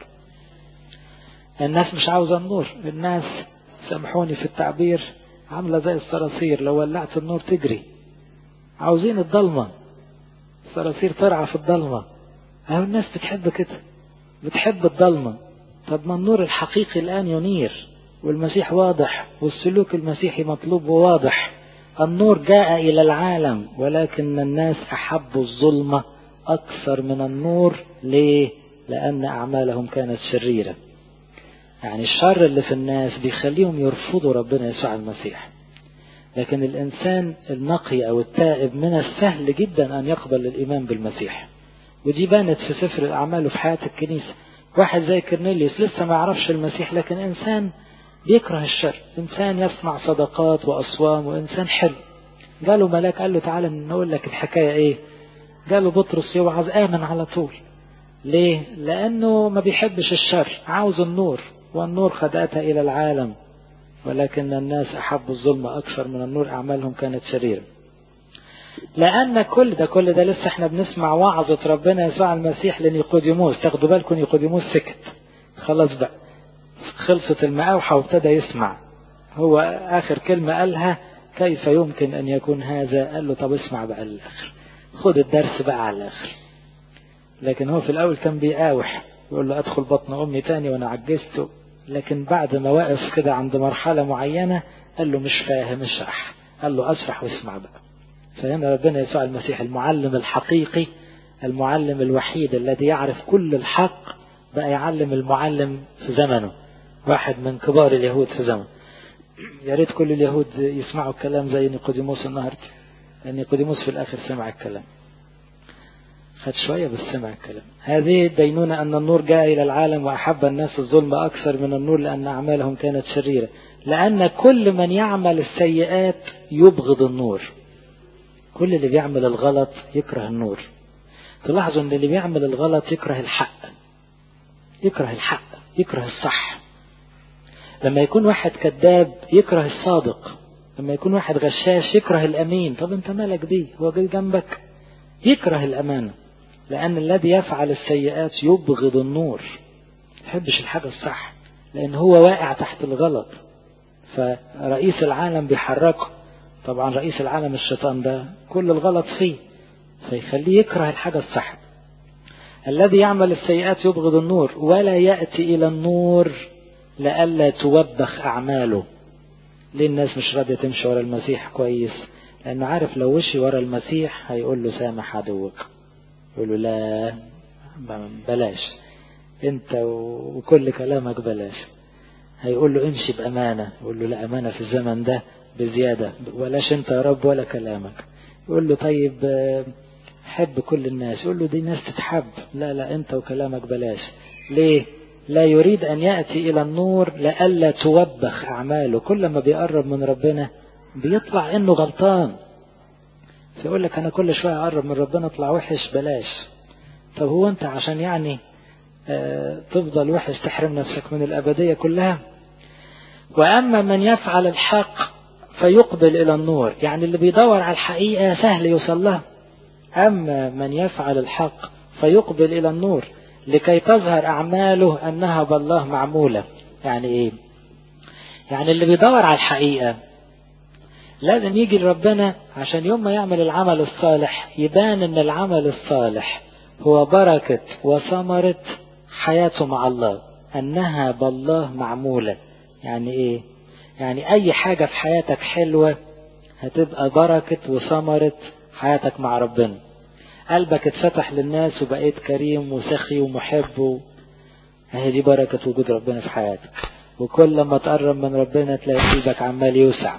[SPEAKER 1] الناس مش عاوزة النور الناس سامحوني في التعبير عاملة زي الصراصير لو ولعت النور تجري عاوزين الضلمة الصراصير ترعى في الضلمة اهو الناس بتحب كده بتحب الضلمة طب ما النور الحقيقي الآن ينير والمسيح واضح والسلوك المسيحي مطلوب وواضح النور جاء إلى العالم ولكن الناس أحبوا الظلمة أكثر من النور ليه؟ لأن أعمالهم كانت شريرة يعني الشر اللي في الناس بيخليهم يرفضوا ربنا يسوع المسيح لكن الإنسان النقي أو التائب من السهل جدا أن يقبل الإيمان بالمسيح ودي بانت في سفر الأعمال وفي حياة الكنيسة واحد زي كرنيليوس لسه ما يعرفش المسيح لكن إنسان بيكره الشر إنسان يصنع صدقات وأصوام وإنسان حلو قالوا ملاك قال له تعالى نقول لك الحكاية إيه قالوا بطرس يوعظ آمن على طول ليه لأنه ما بيحبش الشر عاوز النور والنور قد أتى إلى العالم ولكن الناس أحبوا الظلم أكثر من النور أعمالهم كانت شريرة لأن كل ده كل ده لسه احنا بنسمع وعظة ربنا يسوع المسيح لنيقوديموس تاخدوا بالكم نيقوديموس سكت خلاص بقى خلصت المقاوحة وابتدى يسمع هو آخر كلمة قالها كيف يمكن أن يكون هذا قال له طب اسمع بقى للآخر خد الدرس بقى على الآخر لكن هو في الأول كان بيقاوح يقول له أدخل بطن أمي تاني وأنا عجزت لكن بعد ما وقف كده عند مرحلة معينة قال له مش فاهم اشرح قال له اشرح واسمع بقى فهنا ربنا يسوع المسيح المعلم الحقيقي المعلم الوحيد الذي يعرف كل الحق بقى يعلم المعلم في زمنه واحد من كبار اليهود في زمنه يا ريت كل اليهود يسمعوا الكلام زي نيقوديموس النهارده لان نيقوديموس في الاخر سمع الكلام خد شوية بس سمع الكلام هذه الدينونة أن النور جاء إلى العالم وأحب الناس الظلم أكثر من النور لأن أعمالهم كانت شريرة لأن كل من يعمل السيئات يبغض النور كل اللي بيعمل الغلط يكره النور تلاحظوا أن اللي بيعمل الغلط يكره الحق يكره الحق يكره الصح لما يكون واحد كذاب يكره الصادق لما يكون واحد غشاش يكره الأمين طب أنت مالك بيه هو جاي جنبك يكره الأمانة لأن الذي يفعل السيئات يبغض النور يحبش الحاجة الصح لأن هو واقع تحت الغلط فرئيس العالم بيحركه طبعا رئيس العالم الشيطان ده كل الغلط فيه فيخليه يكره الحاجة الصح الذي يعمل السيئات يبغض النور ولا يأتي إلى النور لئلا توبخ أعماله ليه الناس مش راضية تمشي ورا المسيح كويس لأنه عارف لو وشي ورا المسيح هيقول له سامح عدوك يقول له لا بلاش انت وكل كلامك بلاش هيقول له امشي بأمانة يقول له لا أمانة في الزمن ده بزيادة بلاش انت يا رب ولا كلامك يقول له طيب حب كل الناس يقول له دي ناس تتحب لا لا انت وكلامك بلاش ليه لا يريد أن يأتي إلى النور لئلا توبخ أعماله كل ما بيقرب من ربنا بيطلع إنه غلطان فيقول لك أنا كل شوية أقرب من ربنا أطلع وحش بلاش طب هو أنت عشان يعني آه تفضل وحش تحرم نفسك من الأبدية كلها وأما من يفعل الحق فيقبل إلى النور يعني اللي بيدور على الحقيقة سهل يوصل لها أما من يفعل الحق فيقبل إلى النور لكي تظهر أعماله أنها بالله معمولة يعني إيه يعني اللي بيدور على الحقيقة لازم يجي لربنا عشان يوم ما يعمل العمل الصالح يبان ان العمل الصالح هو بركة وثمرة حياته مع الله انها بالله معمولة يعني ايه يعني اي حاجة في حياتك حلوة هتبقى بركة وثمرة حياتك مع ربنا قلبك اتفتح للناس وبقيت كريم وسخي ومحب اهي دي بركة وجود ربنا في حياتك وكل ما تقرب من ربنا تلاقي قلبك عمال يوسع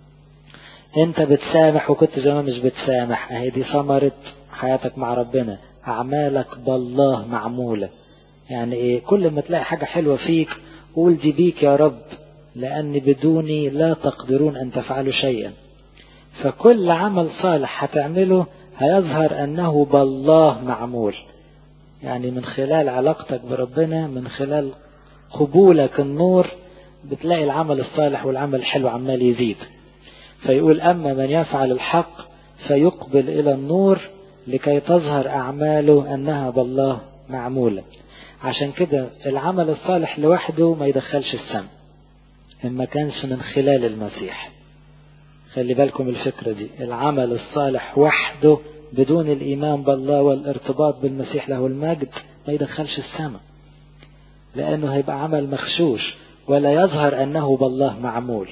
[SPEAKER 1] انت بتسامح وكنت زمان مش بتسامح اهي دي ثمرة حياتك مع ربنا اعمالك بالله معمولة يعني ايه كل ما تلاقي حاجة حلوة فيك قول دي بيك يا رب لان بدوني لا تقدرون ان تفعلوا شيئا فكل عمل صالح هتعمله هيظهر انه بالله معمول يعني من خلال علاقتك بربنا من خلال قبولك النور بتلاقي العمل الصالح والعمل الحلو عمال يزيد فيقول أما من يفعل الحق فيقبل إلى النور لكي تظهر أعماله أنها بالله معمولة عشان كده العمل الصالح لوحده ما يدخلش السم إن ما كانش من خلال المسيح خلي بالكم الفكرة دي العمل الصالح وحده بدون الإيمان بالله والارتباط بالمسيح له المجد ما يدخلش السماء لأنه هيبقى عمل مخشوش ولا يظهر أنه بالله معمول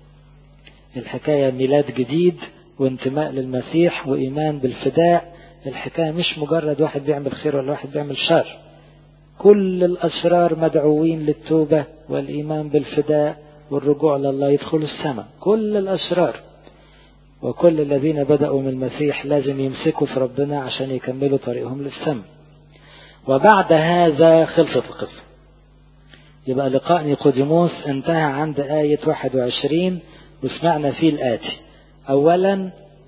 [SPEAKER 1] الحكاية ميلاد جديد وانتماء للمسيح وإيمان بالفداء الحكاية مش مجرد واحد بيعمل خير ولا واحد بيعمل شر كل الأشرار مدعوين للتوبة والإيمان بالفداء والرجوع لله يدخلوا السماء كل الأشرار وكل الذين بدأوا من المسيح لازم يمسكوا في ربنا عشان يكملوا طريقهم للسماء وبعد هذا خلصت القصة يبقى لقاء نيقوديموس انتهى عند آية 21 وسمعنا فيه الآتي أولا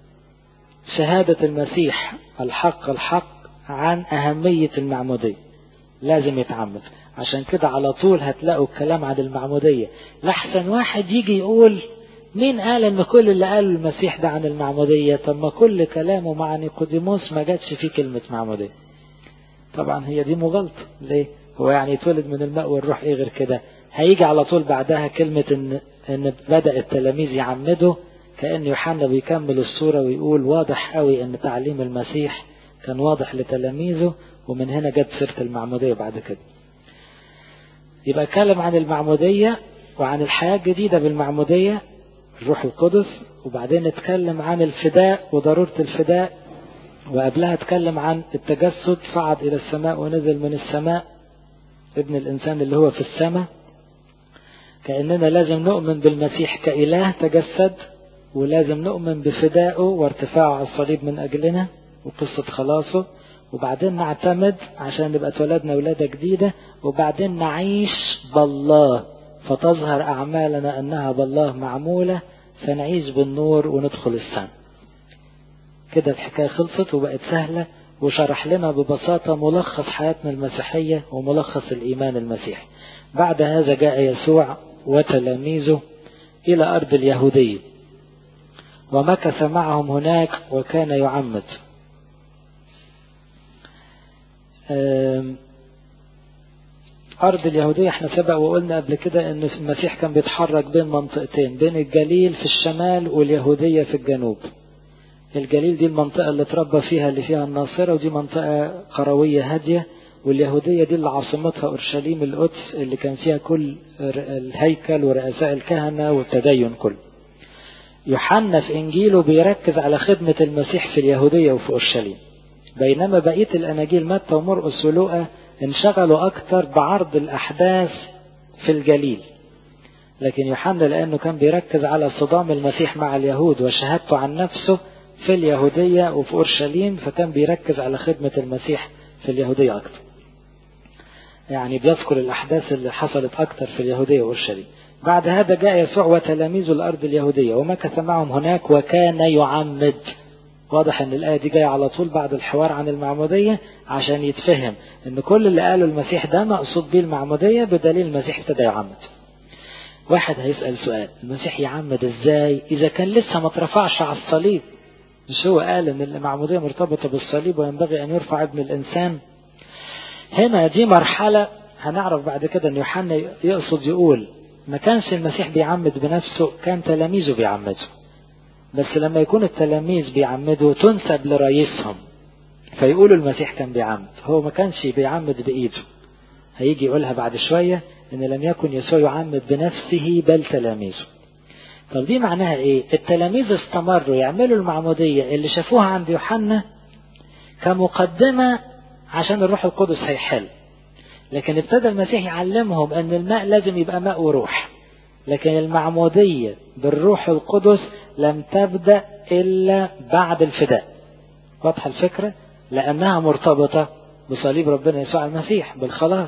[SPEAKER 1] شهادة المسيح الحق الحق عن أهمية المعمودية لازم يتعمد عشان كده على طول هتلاقوا الكلام عن المعمودية لحسن واحد يجي يقول مين قال ان كل اللي قاله المسيح ده عن المعمودية طب ما كل كلامه مع نيقوديموس ما جاتش فيه كلمة معمودية طبعا هي دي مغالطة ليه هو يعني يتولد من الماء والروح ايه غير كده هيجي على طول بعدها كلمة ان ان بدأ التلاميذ يعمدوا كأن يوحنا بيكمل الصورة ويقول واضح قوي ان تعليم المسيح كان واضح لتلاميذه ومن هنا جت سيرة المعمودية بعد كده يبقى اتكلم عن المعمودية وعن الحياة الجديدة بالمعمودية الروح القدس وبعدين اتكلم عن الفداء وضرورة الفداء وقبلها اتكلم عن التجسد صعد إلى السماء ونزل من السماء ابن الإنسان اللي هو في السماء كأننا لازم نؤمن بالمسيح كإله تجسد ولازم نؤمن بفدائه وارتفاعه على الصليب من أجلنا وقصة خلاصه وبعدين نعتمد عشان نبقى اتولدنا ولادة جديدة وبعدين نعيش بالله فتظهر أعمالنا أنها بالله معمولة فنعيش بالنور وندخل السماء كده الحكاية خلصت وبقت سهلة وشرح لنا ببساطة ملخص حياتنا المسيحية وملخص الإيمان المسيحي بعد هذا جاء يسوع وتلاميذه إلى أرض اليهودية ومكث معهم هناك وكان يعمد أرض اليهودية احنا سبق وقلنا قبل كده أن المسيح كان بيتحرك بين منطقتين بين الجليل في الشمال واليهودية في الجنوب الجليل دي المنطقة اللي اتربى فيها اللي فيها الناصرة ودي منطقة قروية هادية واليهودية دي اللي عاصمتها أورشليم القدس اللي كان فيها كل الهيكل ورؤساء الكهنة والتدين كله يوحنا في إنجيله بيركز على خدمة المسيح في اليهودية وفي أورشليم بينما بقية الأناجيل متى ومرقس ولوقا انشغلوا أكتر بعرض الأحداث في الجليل لكن يوحنا لأنه كان بيركز على صدام المسيح مع اليهود وشهادته عن نفسه في اليهودية وفي أورشليم فكان بيركز على خدمة المسيح في اليهودية أكتر يعني بيذكر الأحداث اللي حصلت أكتر في اليهودية وأورشليم بعد هذا جاء يسوع وتلاميذه الأرض اليهودية ومكث معهم هناك وكان يعمد واضح ان الآية دي جاية على طول بعد الحوار عن المعمودية عشان يتفهم ان كل اللي قاله المسيح ده مقصود بيه المعمودية بدليل المسيح ابتدى يعمد واحد هيسأل سؤال المسيح يعمد ازاي اذا كان لسه ما اترفعش على الصليب مش هو قال ان المعمودية مرتبطة بالصليب وينبغي ان يرفع ابن الانسان هنا دي مرحلة هنعرف بعد كده ان يوحنا يقصد يقول ما كانش المسيح بيعمد بنفسه كان تلاميذه بيعمدوا بس لما يكون التلاميذ بيعمدوا تنسب لرئيسهم فيقولوا المسيح كان بيعمد هو ما كانش بيعمد بإيده هيجي يقولها بعد شوية ان لم يكن يسوع يعمد بنفسه بل تلاميذه طب دي معناها ايه التلاميذ استمروا يعملوا المعمودية اللي شافوها عند يوحنا كمقدمة عشان الروح القدس هيحل لكن ابتدى المسيح يعلمهم ان الماء لازم يبقى ماء وروح لكن المعمودية بالروح القدس لم تبدأ إلا بعد الفداء واضحة الفكرة لأنها مرتبطة بصليب ربنا يسوع المسيح بالخلاص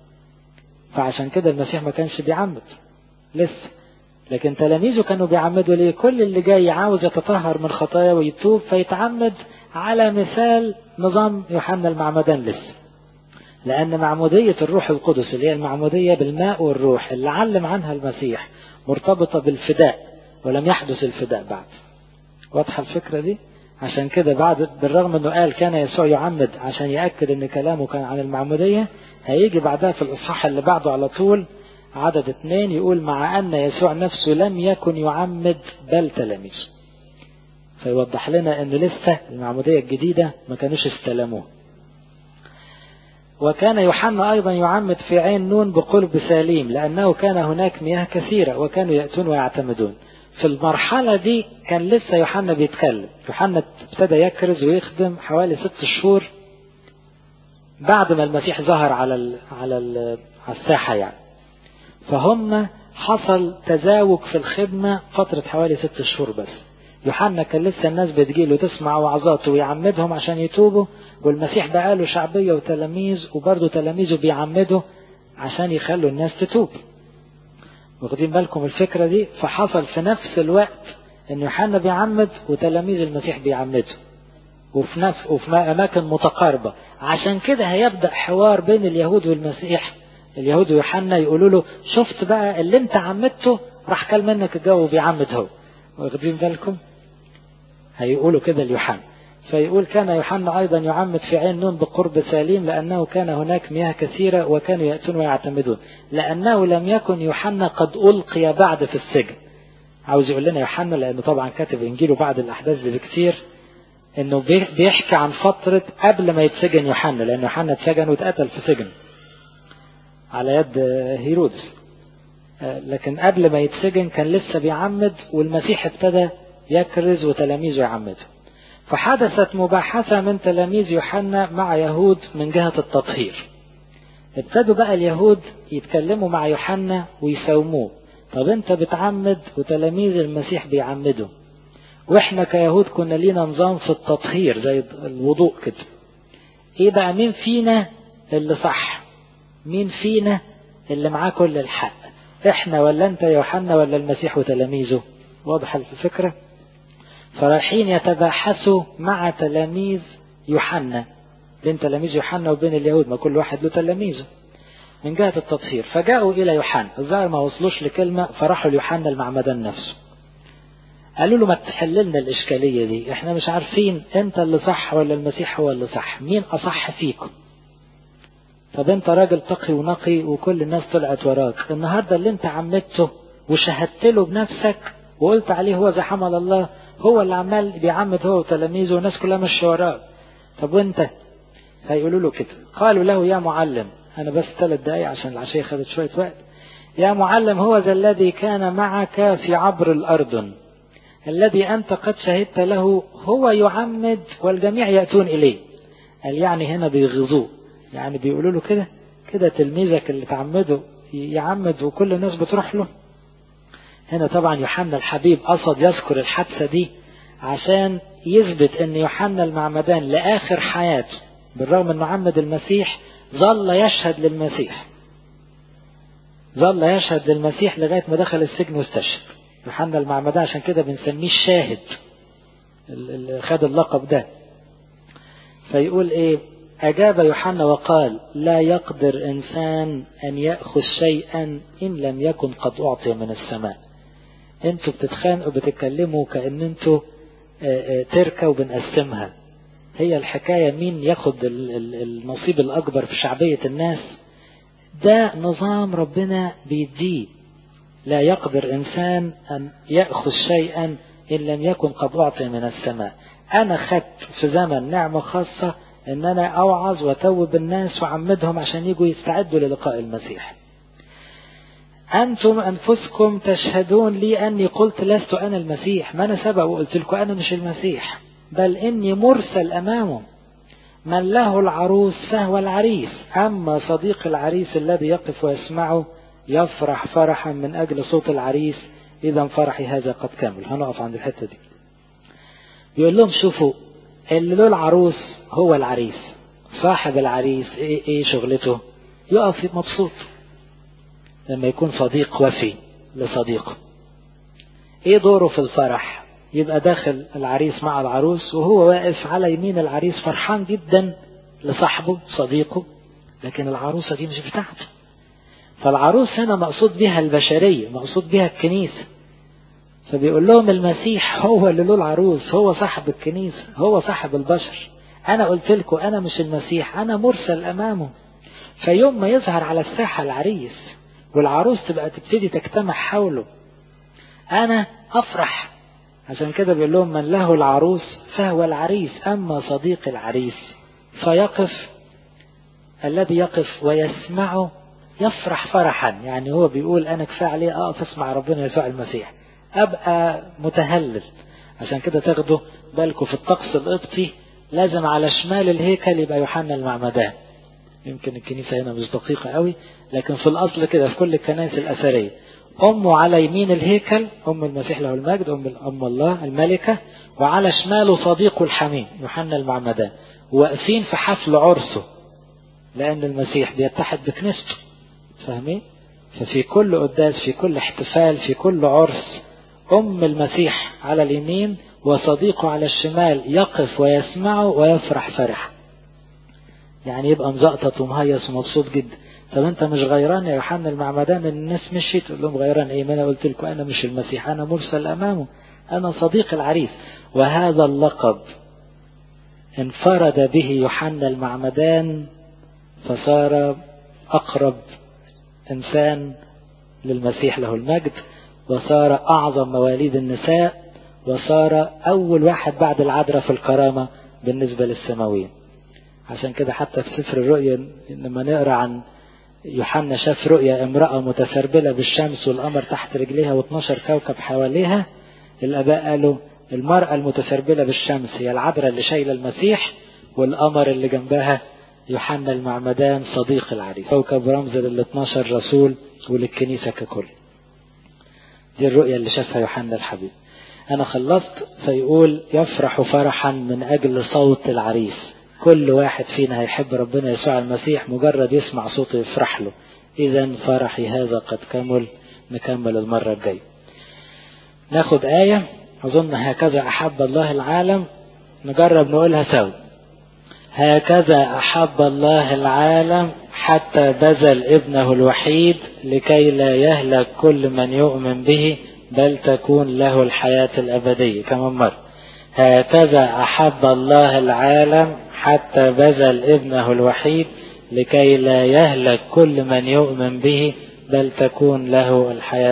[SPEAKER 1] فعشان كده المسيح ما كانش بيعمد لسه لكن تلاميذه كانوا بيعمدوا ليه كل اللي جاي عاوز يتطهر من خطايا ويتوب فيتعمد على مثال نظام يوحنا المعمدان لسه لأن معمودية الروح القدس اللي هي المعمودية بالماء والروح اللي علم عنها المسيح مرتبطة بالفداء ولم يحدث الفداء بعد واضحة الفكرة دي عشان كده بعد بالرغم انه قال كان يسوع يعمد عشان يأكد ان كلامه كان عن المعمودية هيجي بعدها في الاصحاح اللي بعده على طول عدد اثنين يقول مع ان يسوع نفسه لم يكن يعمد بل تلاميذ فيوضح لنا ان لسه المعمودية الجديدة ما كانوش استلموه وكان يوحنا أيضا يعمد في عين نون بقلب سليم لأنه كان هناك مياه كثيرة وكانوا يأتون ويعتمدون في المرحلة دي كان لسه يوحنا بيتكلم يوحنا ابتدى يكرز ويخدم حوالي ست شهور بعد ما المسيح ظهر على ال على ال على الساحة يعني فهم حصل تزاوج في الخدمة فترة حوالي ست شهور بس يوحنا كان لسه الناس بتجيله تسمع وعظاته ويعمدهم عشان يتوبوا والمسيح بقى له شعبية وتلاميذ وبرضه تلاميذه بيعمدوا عشان يخلوا الناس تتوب واخدين بالكم الفكرة دي فحصل في نفس الوقت ان يوحنا بيعمد وتلاميذ المسيح بيعمدوا وفي نفس وفي اماكن متقاربة عشان كده هيبدأ حوار بين اليهود والمسيح اليهود ويوحنا يقولوا له شفت بقى اللي انت عمدته راح كل منك الجو بيعمد هو واخدين بالكم هيقولوا كده ليوحنا فيقول كان يوحنا أيضا يعمد في عين نون بقرب سليم لأنه كان هناك مياه كثيرة وكانوا يأتون ويعتمدون لأنه لم يكن يوحنا قد ألقي بعد في السجن عاوز يقول لنا يوحنا لأنه طبعا كاتب إنجيله بعد الأحداث دي بكتير إنه بيحكي عن فترة قبل ما يتسجن يوحنا لأن يوحنا اتسجن واتقتل في سجن على يد هيرودس لكن قبل ما يتسجن كان لسه بيعمد والمسيح ابتدى يكرز وتلاميذه يعمدوا فحدثت مباحثة من تلاميذ يوحنا مع يهود من جهة التطهير ابتدوا بقى اليهود يتكلموا مع يوحنا ويساوموه طب انت بتعمد وتلاميذ المسيح بيعمدوا واحنا كيهود كنا لينا نظام في التطهير زي الوضوء كده ايه بقى مين فينا اللي صح مين فينا اللي معاه كل الحق احنا ولا انت يا يوحنا ولا المسيح وتلاميذه واضح الفكرة فرايحين يتباحثوا مع تلاميذ يوحنا بين تلاميذ يوحنا وبين اليهود ما كل واحد له تلاميذه من جهة التطهير فجاءوا إلى يوحنا الظاهر ما وصلوش لكلمة فراحوا ليوحنا المعمدان نفسه قالوا له ما تحللنا الإشكالية دي احنا مش عارفين انت اللي صح ولا المسيح هو اللي صح مين أصح فيكم طب انت راجل تقي ونقي وكل الناس طلعت وراك النهاردة اللي انت عمدته وشهدت له بنفسك وقلت عليه هو زي حمل الله هو اللي عمال بيعمد هو وتلاميذه والناس كلها ماشيه وراه طب وانت هيقولوا له كده قالوا له يا معلم انا بس ثلاث دقايق عشان العشية خدت شوية وقت يا معلم هو ذا الذي كان معك في عبر الأردن الذي أنت قد شهدت له هو يعمد والجميع يأتون إليه قال يعني هنا بيغزوه يعني بيقولوا له كده كده تلميذك اللي تعمده يعمد وكل الناس بتروح له هنا طبعا يوحنا الحبيب قصد يذكر الحادثة دي عشان يثبت ان يوحنا المعمدان لآخر حياته بالرغم انه عمد المسيح ظل يشهد للمسيح ظل يشهد للمسيح لغاية ما دخل السجن واستشهد يوحنا المعمدان عشان كده بنسميه الشاهد اللي خد اللقب ده فيقول ايه أجاب يوحنا وقال لا يقدر إنسان أن يأخذ شيئا إن لم يكن قد أعطي من السماء انتوا بتتخانقوا بتتكلموا كأن انتوا تركة وبنقسمها هي الحكاية مين ياخد النصيب الأكبر في شعبية الناس ده نظام ربنا بيديه لا يقدر إنسان أن يأخذ شيئا إن لم يكن قد أعطي من السماء أنا خدت في زمن نعمة خاصة ان انا اوعظ واتوب الناس واعمدهم عشان يجوا يستعدوا للقاء المسيح انتم انفسكم تشهدون لي اني قلت لست انا المسيح ما انا سبق وقلت لكم انا مش المسيح بل اني مرسل امامه من له العروس فهو العريس اما صديق العريس الذي يقف ويسمعه يفرح فرحا من اجل صوت العريس اذا فرحي هذا قد كمل هنقف عند الحته دي يقول لهم شوفوا اللي له العروس هو العريس صاحب العريس ايه, ايه شغلته يقف مبسوط لما يكون صديق وفي لصديقه ايه دوره في الفرح يبقى داخل العريس مع العروس وهو واقف على يمين العريس فرحان جدا لصاحبه صديقه لكن العروسة دي مش بتاعته فالعروس هنا مقصود بها البشرية مقصود بها الكنيسة فبيقول لهم المسيح هو اللي له العروس هو صاحب الكنيسة هو صاحب البشر أنا قلت لكم أنا مش المسيح أنا مرسل أمامه فيوم ما يظهر على الساحة العريس والعروس تبقى تبتدي تجتمع حوله أنا أفرح عشان كده بيقول لهم من له العروس فهو العريس أما صديق العريس فيقف الذي يقف ويسمعه يفرح فرحا يعني هو بيقول أنا كفاية عليه أقف أسمع ربنا يسوع المسيح أبقى متهلل عشان كده تاخدوا بالكم في الطقس القبطي لازم على شمال الهيكل يبقى يوحنا المعمدان يمكن الكنيسة هنا مش دقيقة قوي لكن في الأصل كده في كل الكنائس الأثرية أمه على يمين الهيكل أم المسيح له المجد أم, أم الله الملكة وعلى شماله صديقه الحميم يوحنا المعمدان واقفين في حفل عرسه لأن المسيح بيتحد بكنيسته فاهمين؟ ففي كل قداس في كل احتفال في كل عرس أم المسيح على اليمين وصديقه على الشمال يقف ويسمعه ويفرح فرح يعني يبقى مزقطط ومهيص ومبسوط جدا طب انت مش غيران يا يوحنا المعمدان ان الناس مشيت تقول لهم غيران ايه ما انا قلت لكم انا مش المسيح انا مرسل امامه انا صديق العريس وهذا اللقب انفرد به يوحنا المعمدان فصار اقرب انسان للمسيح له المجد وصار اعظم مواليد النساء وصار أول واحد بعد العذراء في الكرامة بالنسبة للسماويين عشان كده حتى في سفر الرؤيا لما نقرأ عن يوحنا شاف رؤيا امرأة متسربلة بالشمس والقمر تحت رجليها و12 كوكب حواليها الآباء قالوا المرأة المتسربلة بالشمس هي العذراء اللي شايلة المسيح والقمر اللي جنبها يوحنا المعمدان صديق العريس كوكب رمز لل 12 رسول وللكنيسة ككل دي الرؤيا اللي شافها يوحنا الحبيب أنا خلصت فيقول يفرح فرحا من أجل صوت العريس كل واحد فينا هيحب ربنا يسوع المسيح مجرد يسمع صوته يفرح له إذا فرحي هذا قد كمل نكمل المرة الجاية ناخد آية أظن هكذا أحب الله العالم نجرب نقولها سوا هكذا أحب الله العالم حتى بذل ابنه الوحيد لكي لا يهلك كل من يؤمن به بل تكون له الحياة الأبدية كمان مرة هكذا أحب الله العالم حتى بذل ابنه الوحيد لكي لا يهلك كل من يؤمن به بل تكون له الحياة